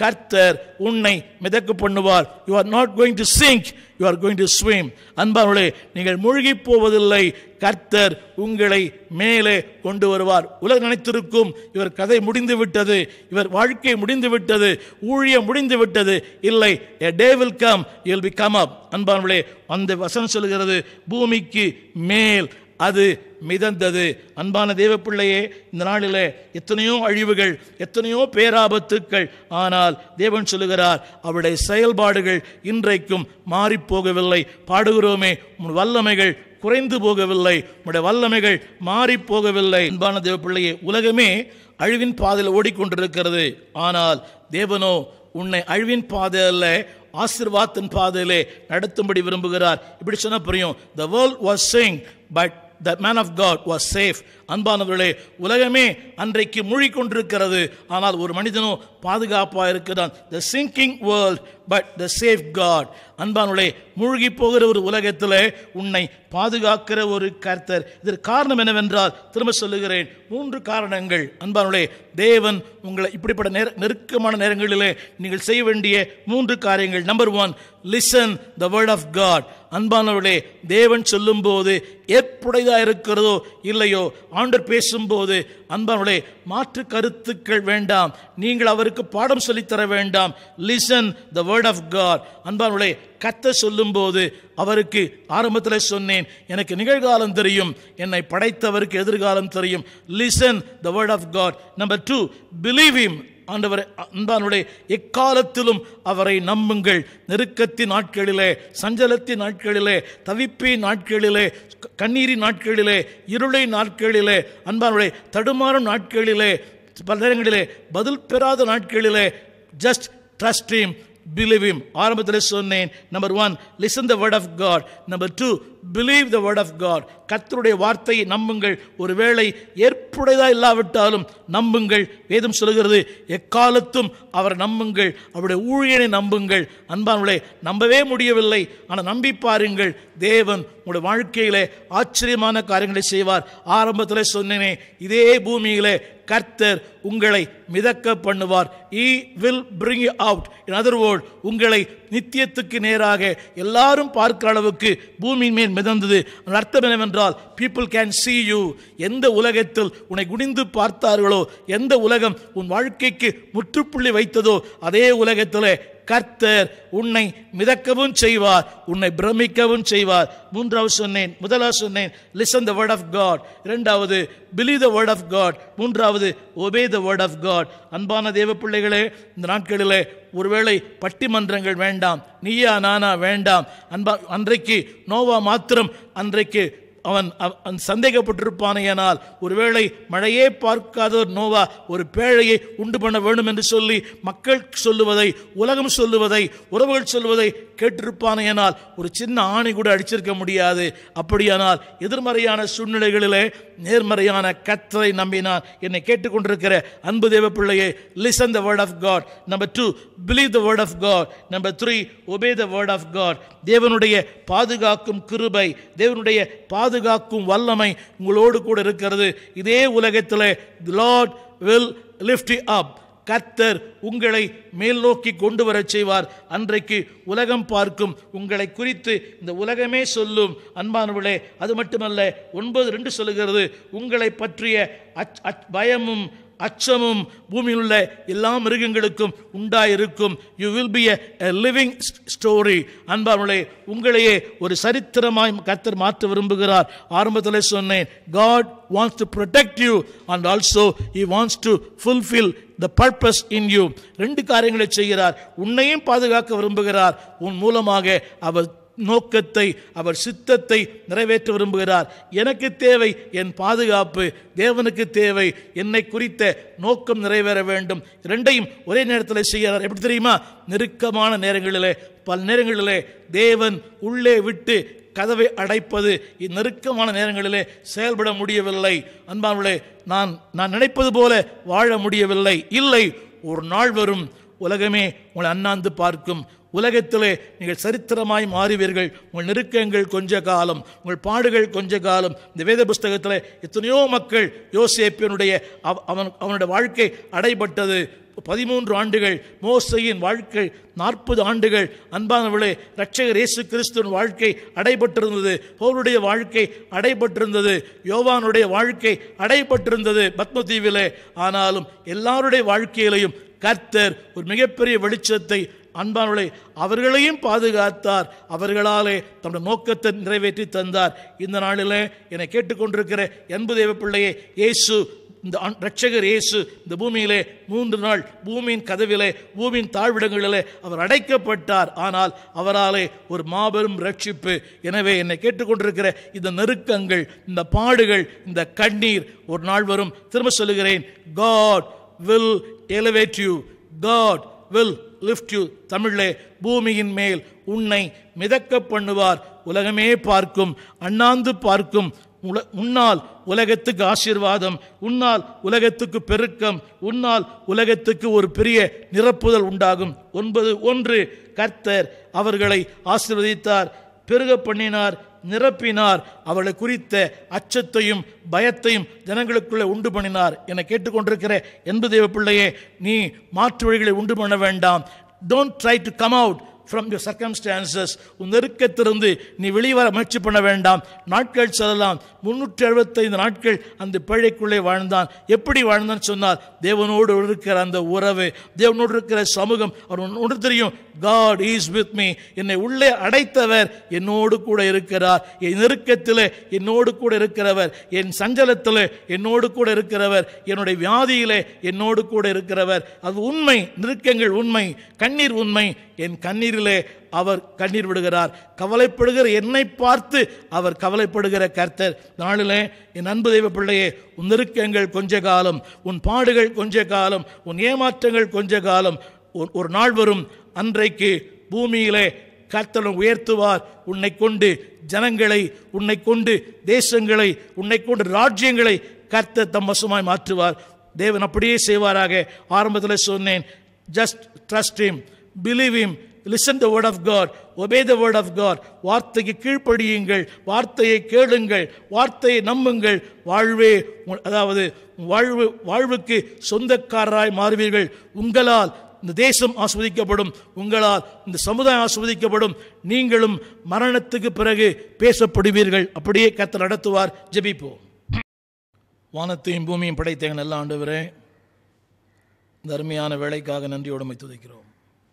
S2: கர்த்தர் உன்னை மிதக்க பண்ணுவார் you are not going to sink you are going to swim அன்பார்களே நீங்கள் மூழ்கி போவதில்லை கர்த்தர் உங்களை மேலே கொண்டு வருவார் உலகம் நினைத்திருக்கும் இவர் கதை முடிந்து விட்டது இவர் வாழ்க்கை முடிந்து விட்டது ஊழியம் முடிந்து விட்டது இல்லை a day will come you will be come up அன்பானவர்களே அந்த வசனம் சொல்கிறது பூமிக்கு மேல் அது மிதந்தது அன்பான தேவ பிள்ளையே இந்த நாளிலே எத்தனையோ அழிவுகள் எத்தனையோ பேராபத்துக்கள் ஆனால் தேவன் சொல்லுகிறார் அவருடைய செயல்பாடுகள் இன்றைக்கும் மாறிப் போகவில்லை பாடுகிறோமே உன் வல்லமைகள் குறைந்து போகவில்லை உடைய வல்லமைகள் மாறி போகவில்லை அன்பான தேவ பிள்ளையே உலகமே அழிவின் பாதையில் ஓடிக்கொண்டிருக்கிறது ஆனால் தேவனோ உன்னை அழிவின் பாதை அல்ல ஆசிர்வாத்தின் பாதையிலே நடத்தும்படி விரும்புகிறார் இப்படி சொன்ன புரியும் the world was sink but the man of God was safe அன்பானவர்களே உலகமே அன்றைக்கு மூழ்கிக்கொண்டிருக்கிறது ஆனால் ஒரு மனிதனோ பாதுகாப்பாக இருக்கிறான் the sinking world but the safe God அன்பானவர்களே மூழ்கி போகிற ஒரு உலகத்தில் உன்னை பாதுகாக்கிற ஒரு கர்த்தர் இதற்கு காரணம் என்னவென்றால் திரும்ப சொல்லுகிறேன் மூன்று காரணங்கள் அன்பானவர்களே தேவன் உங்களை இப்படிப்பட்ட நேர நெருக்கமான நேரங்களிலே நீங்கள் செய்ய வேண்டிய மூன்று காரியங்கள் number one listen the word of God அன்பானவர்களே தேவன் சொல்லும்போது ஏற்புடையதா இருக்கிறதோ இல்லையோ ஆண்டர் பேசும்போது அன்பானவர்களே மாற்று கருத்துக்கள் வேண்டாம் நீங்கள் அவருக்கு பாடம் சொல்லித்தர வேண்டாம் listen the word of God அன்பானவர்களே கத்த சொல்லும்போது அவருக்கு ஆரம்பத்தில் சொன்னேன் எனக்கு நிகழ்காலம் தெரியும் என்னை படைத்தவருக்கு எதிர்காலம் தெரியும் listen the word of God number two believe him ஆண்டவரை அன்பானுடைய எக்காலத்திலும் அவரை நம்புங்கள் நெருக்கத்தின் நாட்களிலே சஞ்சலத்தின் நாட்களிலே தவிப்பின் நாட்களிலே க- கண்ணீரின் நாட்களிலே இருளை நாட்களிலே அன்பானுடைய தடுமாறும் நாட்களிலே பல நேரங்களிலே பதில் பெறாத நாட்களிலே just trust him believe him ஆரம்பத்தில் சொன்னேன் number one listen the word of God number two believe the word of God கர்த்தருடைய வார்த்தையை நம்புங்கள் ஒருவேளை ஏற்புடையதா இல்லாவிட்டாலும் நம்புங்கள் வேதம் சொல்கிறது எக்காலத்தும் அவரை நம்புங்கள் அவருடைய ஊழியனை நம்புங்கள் அன்பானுடைய நம்பவே முடியவில்லை ஆனால் நம்பி பாருங்கள் தேவன் உங்களுடைய வாழ்க்கையிலே ஆச்சரியமான காரியங்களை செய்வார் ஆரம்பத்தில் சொன்னேனே இதே பூமியிலே கர்த்தர் உங்களை மிதக்க பண்ணுவார் he will bring you out in other word உங்களை நித்தியத்துக்கு நேராக எல்லாரும் பார்க்கிற அளவுக்கு பூமியின் மேல் மிதந்தது அதன் அர்த்தம் என்னவென்றால் பீப்புள் கேன் see யூ எந்த உலகத்தில் உன்னை குனிந்து பார்த்தார்களோ எந்த உலகம் உன் வாழ்க்கைக்கு முற்றுப்புள்ளி வைத்ததோ அதே உலகத்திலே கர்த்தர் உன்னை மிதக்கவும் செய்வார் உன்னை பிரமிக்கவும் செய்வார் மூன்றாவது சொன்னேன் முதலாவது சொன்னேன் listen the word of God இரண்டாவது believe the word of God மூன்றாவது obey the word of God அன்பான தேவ பிள்ளைகளே இந்த நாட்களிலே ஒருவேளை பட்டிமன்றங்கள் வேண்டாம் நீயா நானா வேண்டாம் அன்பா அன்றைக்கு நோவா மாத்திரம் அன்றைக்கு அவன் அவ- அவன் சந்தேகப்பட்டிருப்பானேயானால் ஒருவேளை மழையே பார்க்காத ஒரு நோவா ஒரு பேழையை உண்டு பண்ண வேண்டும் என்று சொல்லி மக்கள் சொல்லுவதை உலகம் சொல்லுவதை உறவுகள் சொல்லுவதை கேட்டிருப்பானேயானால் ஒரு சின்ன ஆணி கூட அடிச்சிருக்க முடியாது அப்படியானால் எதிர்மறையான சூழ்நிலைகளிலே நேர்மறையான கத்தரை நம்பினான் என்னை கேட்டுக்கொண்டிருக்கிற அன்பு தேவ பிள்ளையே listen the word of God number two believe the word of God number three obey the word of God தேவனுடைய பாதுகாக்கும் கிருபை தேவனுடைய பாதுகாக்கும் வல்லமை உங்களோடு கூட இருக்கிறது இதே உலகத்தில் லார்ட் வில் லிஃப்ட் அப் கர்த்தர் உங்களை மேல் நோக்கி கொண்டு வரச் செய்வார் அன்றைக்கு உலகம் பார்க்கும் உங்களை குறித்து இந்த உலகமே சொல்லும் அன்பானவர்களே அது மட்டுமல்ல ஒன்பது ரெண்டு சொல்லுகிறது உங்களை பற்றிய அச் அச் பயமும் அச்சமும் பூமியில் உள்ள எல்லா மிருகங்களுக்கும் உண்டாயிருக்கும் you will be a living story அன்பார்களே உங்களையே ஒரு சரித்திரமாய் கர்த்தர் மாற்ற விரும்புகிறார் ஆரம்பத்தில் சொன்னேன் God wants to protect you and also he wants டு fulfill the purpose in you ரெண்டு காரியங்களை செய்கிறார் உன்னையும் பாதுகாக்க விரும்புகிறார் உன் மூலமாக அவர் நோக்கத்தை அவர் சித்தத்தை நிறைவேற்ற விரும்புகிறார் எனக்கு தேவை என் பாதுகாப்பு தேவனுக்கு தேவை என்னை குறித்த நோக்கம் நிறைவேற வேண்டும் இரண்டையும் ஒரே நேரத்தில் செய்கிறார் எப்படி தெரியுமா நெருக்கமான நேரங்களிலே பல நேரங்களிலே தேவன் உள்ளே விட்டு கதவை அடைப்பது இந்நெருக்கமான நேரங்களிலே செயல்பட முடியவில்லை அன்பானவர்களே நான் நான் நினைப்பது போல வாழ முடியவில்லை இல்லை ஒரு நாள் வரும் உலகமே உங்களை அண்ணாந்து பார்க்கும் உலகத்திலே நீங்கள் சரித்திரமாய் மாறுவீர்கள் உங்கள் நெருக்கங்கள் கொஞ்ச காலம் உங்கள் பாடுகள் கொஞ்ச காலம் இந்த வேத புஸ்தகத்தில் எத்தனையோ மக்கள் யோசேப்பியனுடைய அவ- அவன் அவனுடைய வாழ்க்கை அடைபட்டது பதிமூன்று ஆண்டுகள் மோசையின் வாழ்க்கை நாற்பது ஆண்டுகள் அன்பானவளே ரட்சகர் இயேசு கிறிஸ்துவின் வாழ்க்கை அடைபட்டிருந்தது பவுலுடைய வாழ்க்கை அடைபட்டிருந்தது யோவானுடைய வாழ்க்கை அடைபட்டிருந்தது பத்மதீவிலே ஆனாலும் எல்லாருடைய வாழ்க்கையிலையும் கர்த்தர் ஒரு மிகப்பெரிய வெளிச்சத்தை அன்பானவளை அவர்களையும் பாதுகாத்தார் அவர்களாலே தம்முடைய நோக்கத்தை நிறைவேற்றி தந்தார் இந்த நாளிலே என்னை கேட்டுக்கொண்டிருக்கிற என்பது தேவ பிள்ளையே இயேசு இந்த ஆண்- இரட்சகர் இயேசு இந்த பூமியிலே மூன்று நாள் பூமியின் கதவிலே பூமியின் தாழ்விடங்களிலே அவர் அடைக்கப்பட்டார் ஆனால் அவராலே ஒரு மாபெரும் ரட்சிப்பு எனவே என்னை கேட்டுக்கொண்டிருக்கிற இந்த நெருக்கங்கள் இந்த பாடுகள் இந்த கண்ணீர் ஒரு நாள் வரும் திரும்ப சொல்லுகிறேன் God will elevate you God will lift you தமிழிலே பூமியின் மேல் உன்னை மிதக்க பண்ணுவார் உலகமே பார்க்கும் அண்ணாந்து பார்க்கும் உல- உன்னால் உலகத்துக்கு ஆசீர்வாதம் உன்னால் உலகத்துக்கு பெருக்கம் உன்னால் உலகத்துக்கு ஒரு பெரிய நிரப்புதல் உண்டாகும் ஒன்பது ஒன்று கர்த்தர் அவர்களை ஆசீர்வதித்தார் பெருக பண்ணினார் நிரப்பினார் அவளை குறித்த அச்சத்தையும் பயத்தையும் ஜனங்களுக்குள்ளே உண்டு பண்ணினார் என கேட்டுக்கொண்டிருக்கிற என்பது தேவ பிள்ளையே நீ மாற்று வழிகளை உண்டு பண்ண வேண்டாம் don't try to come out from your circumstances உன் நெருக்கத்திலிருந்து நீ வெளிவர முயற்சி பண்ண வேண்டாம் நாட்கள் செல்லலாம் முன்னூற்றி எழுபத்தைந்து நாட்கள் அந்த பிழைக்குள்ளே வாழ்ந்தான் எப்படி வாழ்ந்தான்னு சொன்னால் தேவனோடு இருக்கிற அந்த உறவு தேவனோடு இருக்கிற சமூகம் அவர் ஒன்று தெரியும் காட் இஸ் வித் மீ என்னை உள்ளே அடைத்தவர் என்னோடு கூட இருக்கிறார் என் நெருக்கத்தில் என்னோடு கூட இருக்கிறவர் என் சஞ்சலத்தில் என்னோடு கூட இருக்கிறவர் என்னுடைய வியாதியிலே என்னோடு கூட இருக்கிறவர் அது உண்மை நெருக்கங்கள் உண்மை கண்ணீர் உண்மை என் கண்ணீரிலே அவர் கண்ணீர் விடுகிறார் கவலைப்படுகிற என்னை பார்த்து அவர் கவலைப்படுகிற கர்த்தர் நாளிலே என் அன்பு தெய்வ பிள்ளையே உன் நெருக்கங்கள் கொஞ்ச காலம் உன் பாடுகள் கொஞ்ச காலம் உன் ஏமாற்றங்கள் கொஞ்ச காலம் ஒரு- ஒரு நாள் வரும் அன்றைக்கு பூமியிலே கர்த்தர் உன்னை உயர்த்துவார் உன்னை கொண்டு ஜனங்களை உன்னை கொண்டு தேசங்களை உன்னை கொண்டு ராஜ்யங்களை கர்த்தர் தம் வசமாய் மாற்றுவார் தேவன் அப்படியே செய்வாராக ஆரம்பத்தில் சொன்னேன் just trust him believe him listen the word of God obey the word of God வார்த்தைக்கு கீழ்ப்படியுங்கள் வார்த்தையை கேளுங்கள் வார்த்தையை நம்புங்கள் வாழ்வே உ- அதாவது வாழ்வு வாழ்வுக்கு சொந்தக்காரராய் மாறுவீர்கள் உங்களால் இந்த தேசம் ஆஸ்வதிக்கப்படும் உங்களால் இந்த சமுதாயம் ஆஸ்வதிக்கப்படும் நீங்களும் மரணத்துக்கு பிறகு பேசப்படுவீர்கள் அப்படியே கர்த்தர் நடத்துவார் ஜெபிப்போம் வானத்தையும் பூமியும் படைத்த நல்ல ஆண்டவரே இந்த அருமையான வேலைக்காக நன்றியோடு உம்மை துதிக்கிறோம்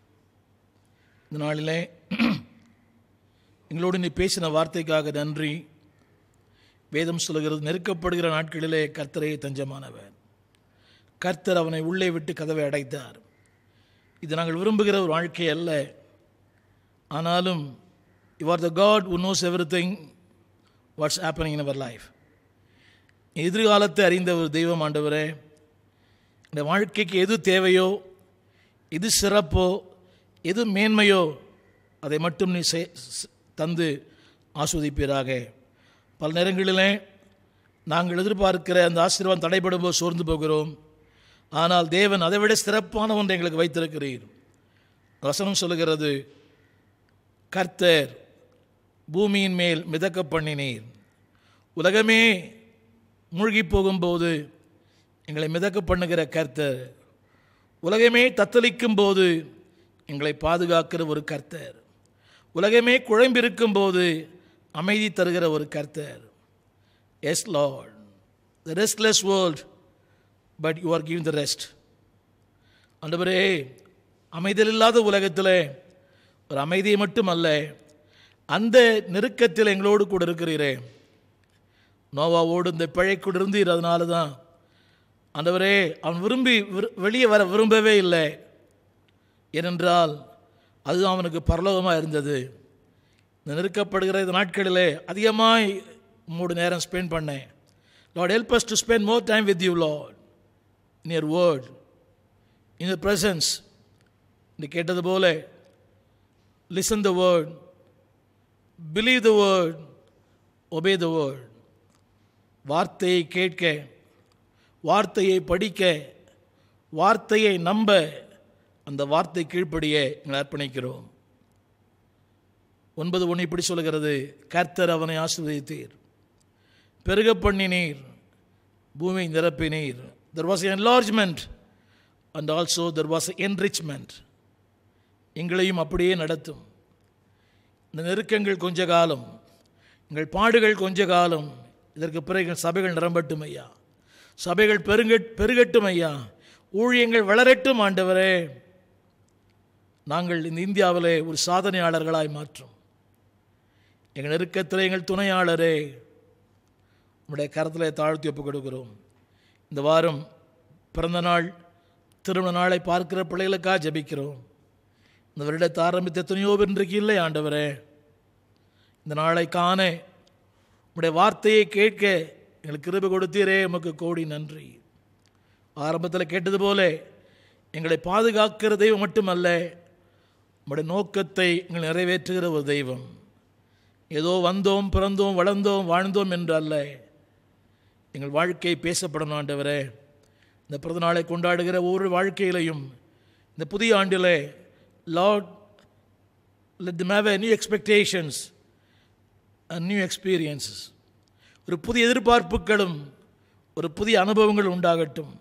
S2: இந்த நாளிலே எங்களோடு நீ பேசின வார்த்தைக்காக நன்றி வேதம் சொல்லுகிறது நெருக்கப்படுகிற நாட்களிலே கர்த்தரே தஞ்சமானவர் கர்த்தர் அவனை உள்ளே விட்டு கதவை அடைத்தார் இது நாங்கள் விரும்புகிற ஒரு வாழ்க்கை அல்ல ஆனாலும் you are the God who knows everything what's happening in our life எதிர்காலத்தை அறிந்த ஒரு தெய்வம் ஆண்டவரே இந்த வாழ்க்கைக்கு எது தேவையோ எது சிறப்போ எது மேன்மையோ அதை மட்டும் நீ செய்- ஸ்- தந்து ஆஸ்வதிப்பீராக பல நேரங்களிலே நாங்கள் எதிர்பார்க்கிற அந்த ஆசீர்வாதம் தடைபடும் போது சோர்ந்து போகிறோம் ஆனால் தேவன் அதை விட சிறப்பான ஒன்றை எங்களுக்கு வைத்திருக்கிறீர் வசனம் சொல்லுகிறது கர்த்தர் பூமியின் மேல் மிதக்க பண்ணினீர் உலகமே மூழ்கி போகும்போது எங்களை மிதக்க பண்ணுகிற கர்த்தர் உலகமே தத்தளிக்கும் போது எங்களை பாதுகாக்கிற ஒரு கர்த்தர் உலகமே குழம்பிருக்கும் போது அமைதி தருகிற ஒரு கர்த்தர் yes Lord the restless world but you are giving the rest ஆண்டவரே அமைதல் இல்லாத உலகத்தில் ஒரு அமைதியை மட்டும் அல்ல அந்த நெருக்கத்தில் எங்களோடு கூட இருக்கிறீரே நோவாவோடு இந்த பிழைக்கூட இருந்தீர் அதனால தான் ஆண்டவரே அவன் விரும்பி விரு- வெளியே வர விரும்பவே இல்லை ஏனென்றால் அதுதான் அவனுக்கு பரலோகமாக இருந்தது இந்த நெருக்கப்படுகிற இந்த நாட்களிலே அதிகமாய் மூணு நேரம் ஸ்பெண்ட் பண்ணேன் Lord help us to spend more time with you Lord in your word in your presence நீ கேட்டது போல listen the word believe the word obey the word வார்த்தையை கேட்க வார்த்தையை படிக்க வார்த்தையை நம்ப அந்த வார்த்தை கீழ்ப்படிய எங்களை அர்ப்பணிக்கிறோம் ஒன்பது ஒன்று இப்படி சொல்லுகிறது கர்த்தர் அவனை ஆசீர்வதித்தீர் பெருக பண்ணினீர் பூமியை நிரப்பினீர் there was enlargement and also there was enrichment எங்களையும் அப்படியே நடத்தும் இந்த நெருக்கங்கள் கொஞ்ச காலம் எங்கள் பாடுகள் கொஞ்ச காலம் இதற்கு பிறகு எங்கள் சபைகள் நிரம்பட்டும் ஐயா சபைகள் பெருங்கட் பெருகட்டும் ஐயா ஊழியங்கள் வளரட்டும் ஆண்டவரே நாங்கள் இந்த இந்தியாவிலே ஒரு சாதனையாளர்களாய் மாற்றும் எங்கள் நெருக்கத்தில் எங்கள் துணையாளரே உங்களுடைய கரத்தில் தாழ்த்தி ஒப்புக் கொடுக்கிறோம் இந்த வாரம் பிறந்த நாள் திருமண நாளை பார்க்கிற பிள்ளைகளுக்காக ஜெபிக்கிறோம் இந்த வருடத்தை ஆரம்பித்த எத்தனையோ பேர் இன்றைக்கு இல்லை ஆண்டவரே இந்த நாளை காண உடைய வார்த்தையை கேட்க எங்களுக்கு கிருபை கொடுத்தீரே உமக்கு கோடி நன்றி ஆரம்பத்தில் கேட்டது போல எங்களை பாதுகாக்கிற தெய்வம் மட்டுமல்ல உம்முடைய நோக்கத்தை எங்கள் நிறைவேற்றுகிற ஒரு தெய்வம் ஏதோ வந்தோம் பிறந்தோம் வளர்ந்தோம் வாழ்ந்தோம் என்று அல்ல எங்கள் வாழ்க்கை பேசப்படணும் ஆண்டவரே இந்த பிறந்த நாளை கொண்டாடுகிற ஒவ்வொரு வாழ்க்கையிலையும் இந்த புதிய ஆண்டில் Lord let them have a new expectations and new experiences ஒரு புதிய எதிர்பார்ப்புகளும் ஒரு புதிய அனுபவங்கள் உண்டாகட்டும்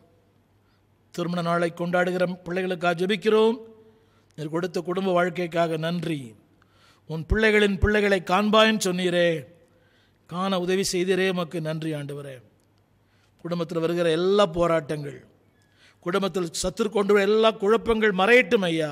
S2: திருமண நாளை கொண்டாடுகிற பிள்ளைகளுக்காக ஜெபிக்கிறோம் நீர் கொடுத்த குடும்ப வாழ்க்கைக்காக நன்றி உன் பிள்ளைகளின் பிள்ளைகளை காண்பாயின்னு சொன்னீரே காண உதவி செய்தீரே உமக்கு நன்றி ஆண்டவரே குடும்பத்தில் வருகிற எல்லா போராட்டங்கள் குடும்பத்தில் சத்துரு கொண்டு வர எல்லா குழப்பங்கள் மறையட்டும் ஐயா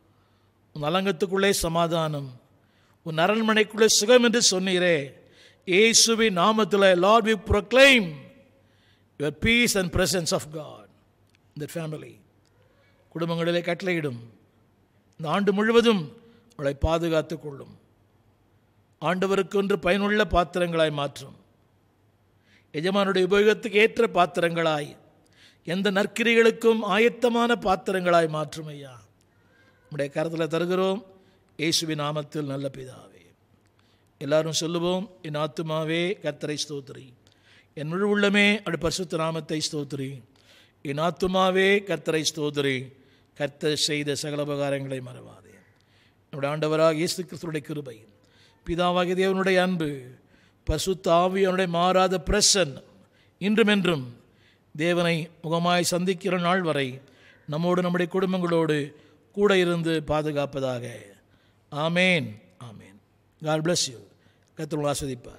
S2: உன் அலங்கத்துக்குள்ளே சமாதானம் உன் அரண்மனைக்குள்ளே சுகம் என்று சொன்னீரே இயேசுவின் நாமத்தில் Lord we proclaim your peace and presence of God in that family குடும்பங்களிலே கட்டளையிடும் இந்த ஆண்டு முழுவதும் அவளை பாதுகாத்துக் கொள்ளும் ஆண்டவருக்கொன்று பயனுள்ள பாத்திரங்களாய் மாற்றும் எஜமானுடைய உபயோகத்துக்கு ஏற்ற பாத்திரங்களாய் எந்த நற்கிரிகளுக்கும் ஆயத்தமான பாத்திரங்களாய் மாற்றும் ஐயா நம்முடைய கருத்தில் தருகிறோம் இயேசுவின் நாமத்தில் நல்ல பிதாவே எல்லாரும் சொல்லுவோம் என் ஆத்துமாவே கர்த்தரை ஸ்தோத்திரி என் முழு உள்ளமே அப்படி பரிசுத்த நாமத்தை ஸ்தோத்திரி என் ஆத்துமாவே கர்த்தரை ஸ்தோத்திரி கர்த்தர் செய்த சகல உபகாரங்களை மறவாதே நம்முடைய ஆண்டவராக இயேசு கிறிஸ்துடைய கிருபை பிதாவாகிய தேவனுடைய அன்பு பரிசுத்த ஆவியனுடைய மாறாத பிரசன் இன்றும் என்றும் தேவனை முகமாய் சந்திக்கிற நாள் வரை நம்மோடு நம்முடைய குடும்பங்களோடு கூட இருந்து பாதுகாப்பதாக ஆமேன் ஆமேன் காட் bless யூ கர்த்தர் உங்களை ஆஸ்வதிப்பார்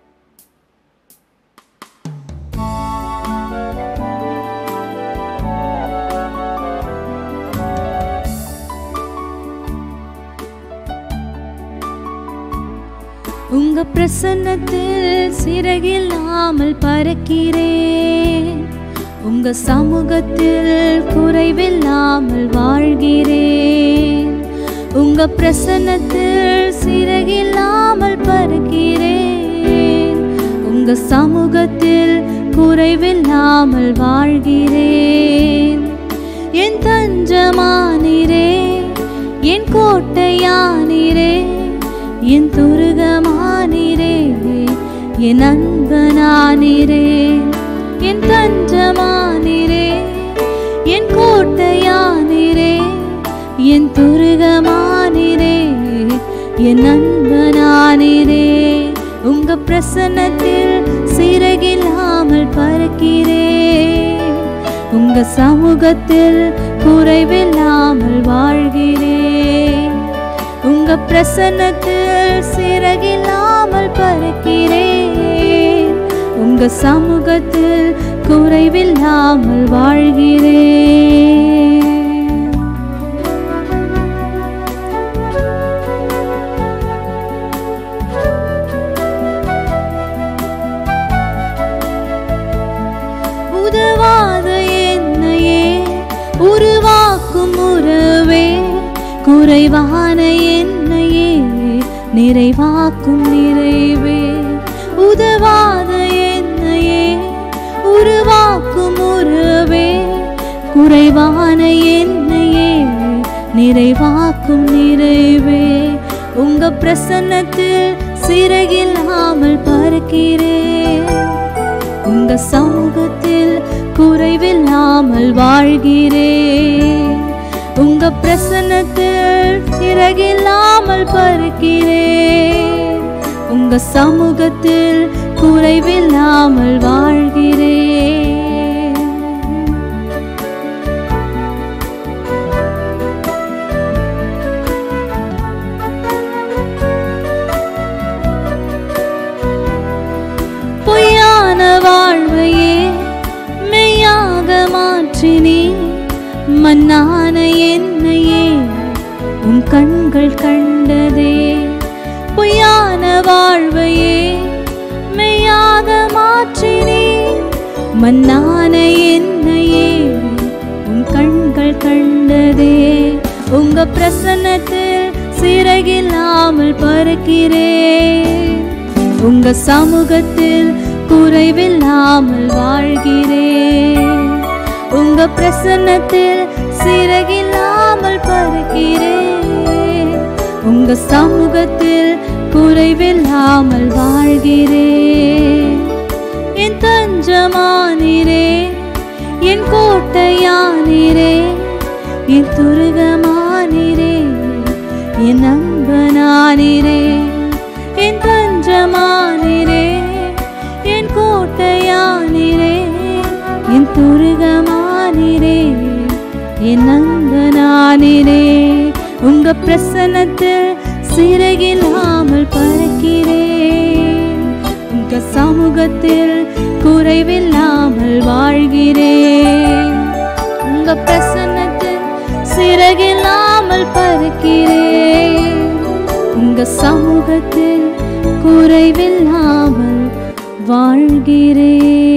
S3: உங்க பிரசன்னத்தில் சிறகில்லாமல் பறக்கிறேன் உங்க சமூகத்தில் குறைவில்லாமல் வாழ்கிறேன் உங்க பிரசன்னத்தில் சிறகில்லாமல் பறக்கிறேன் உங்க சமூகத்தில் குறைவில்லாமல் வாழ்கிறேன் என் தஞ்சமானிரே என் கோட்டையானிரே என் துருகமானிரே என் அன்பனானிரே என் தஞ்சமானிரே என் கோட்டையானிரே என் துருகமானிரே என் அன்பனானிரே உங்க பிரசன்னத்தில் சிறகில்லாமல் பறக்கிறேன் உங்க சமூகத்தில் குறைவில்லாமல் வாழ்கிறேன் உங்க பிரசன்னத்தில் சிறகில்லாமல் பறக்கிறேன் உங்க சமூகத்தில் குறைவில்லாமல் வாழ்கிறேன் உதவாத என்னையே உருவாக்கும் உறவே குறைவான என்னையே நிறைவாக்கும் நிறைவே உதவாத என்னையே உருவாக்கும் உறவே குறைவான என்னையே நிறைவாக்கும் நிறைவே உங்க பிரசன்னத்தில் சிறகில்லாமல் பறக்கிறேன் உங்க சமூகத்தில் குறைவில்லாமல் வாழ்கிறேன் உங்க பிரசன்னத்தில் சிறகில்லாமல் பறக்கிறேன் உங்க சமூகத்தில் குறைவில்லாமல் வாழ்கிறேன் பொய்யான வாழ்வையே மெய்யாக மாற்றினே மன்னான என்னையே உன் கண்கள் கண்டதே பொய்யான வாழ்வையே மெய்யாக மாற்றினே மன்னான என்னையே உன் கண்கள் கண்டதே உங்க பிரசன்னத்தில் சிறகில்லாமல் பறக்கிறேன் உங்க சமூகத்தில் குறைவில்லாமல் வாழ்கிறேன் உங்க பிரசன்னத்தில் சிறகில்லாமல் பறக்கிறேன் உங்க சமூகத்தில் குறைவில்லாமல் வாழ்கிறேன் என் தஞ்சமானிரே என் கோட்டையானிரே என் துருகமானிரே என் அன்பனானிரே என் தஞ்சமானிரே என் கோட்டையானிரே என் துருகமானிரே என் அன்பனானிரே உங்க பிரசன்னத்தில் சிறகில்லாமல் பறக்கிறேன் உங்க சமூகத்தில் குறைவில்லாமல் வாழ்கிறேன் உங்க பிரசன்னத்தில் சிறகில்லாமல் பறக்கிறேன் உங்க சமூகத்தில் குறைவில்லாமல் வாழ்கிறேன்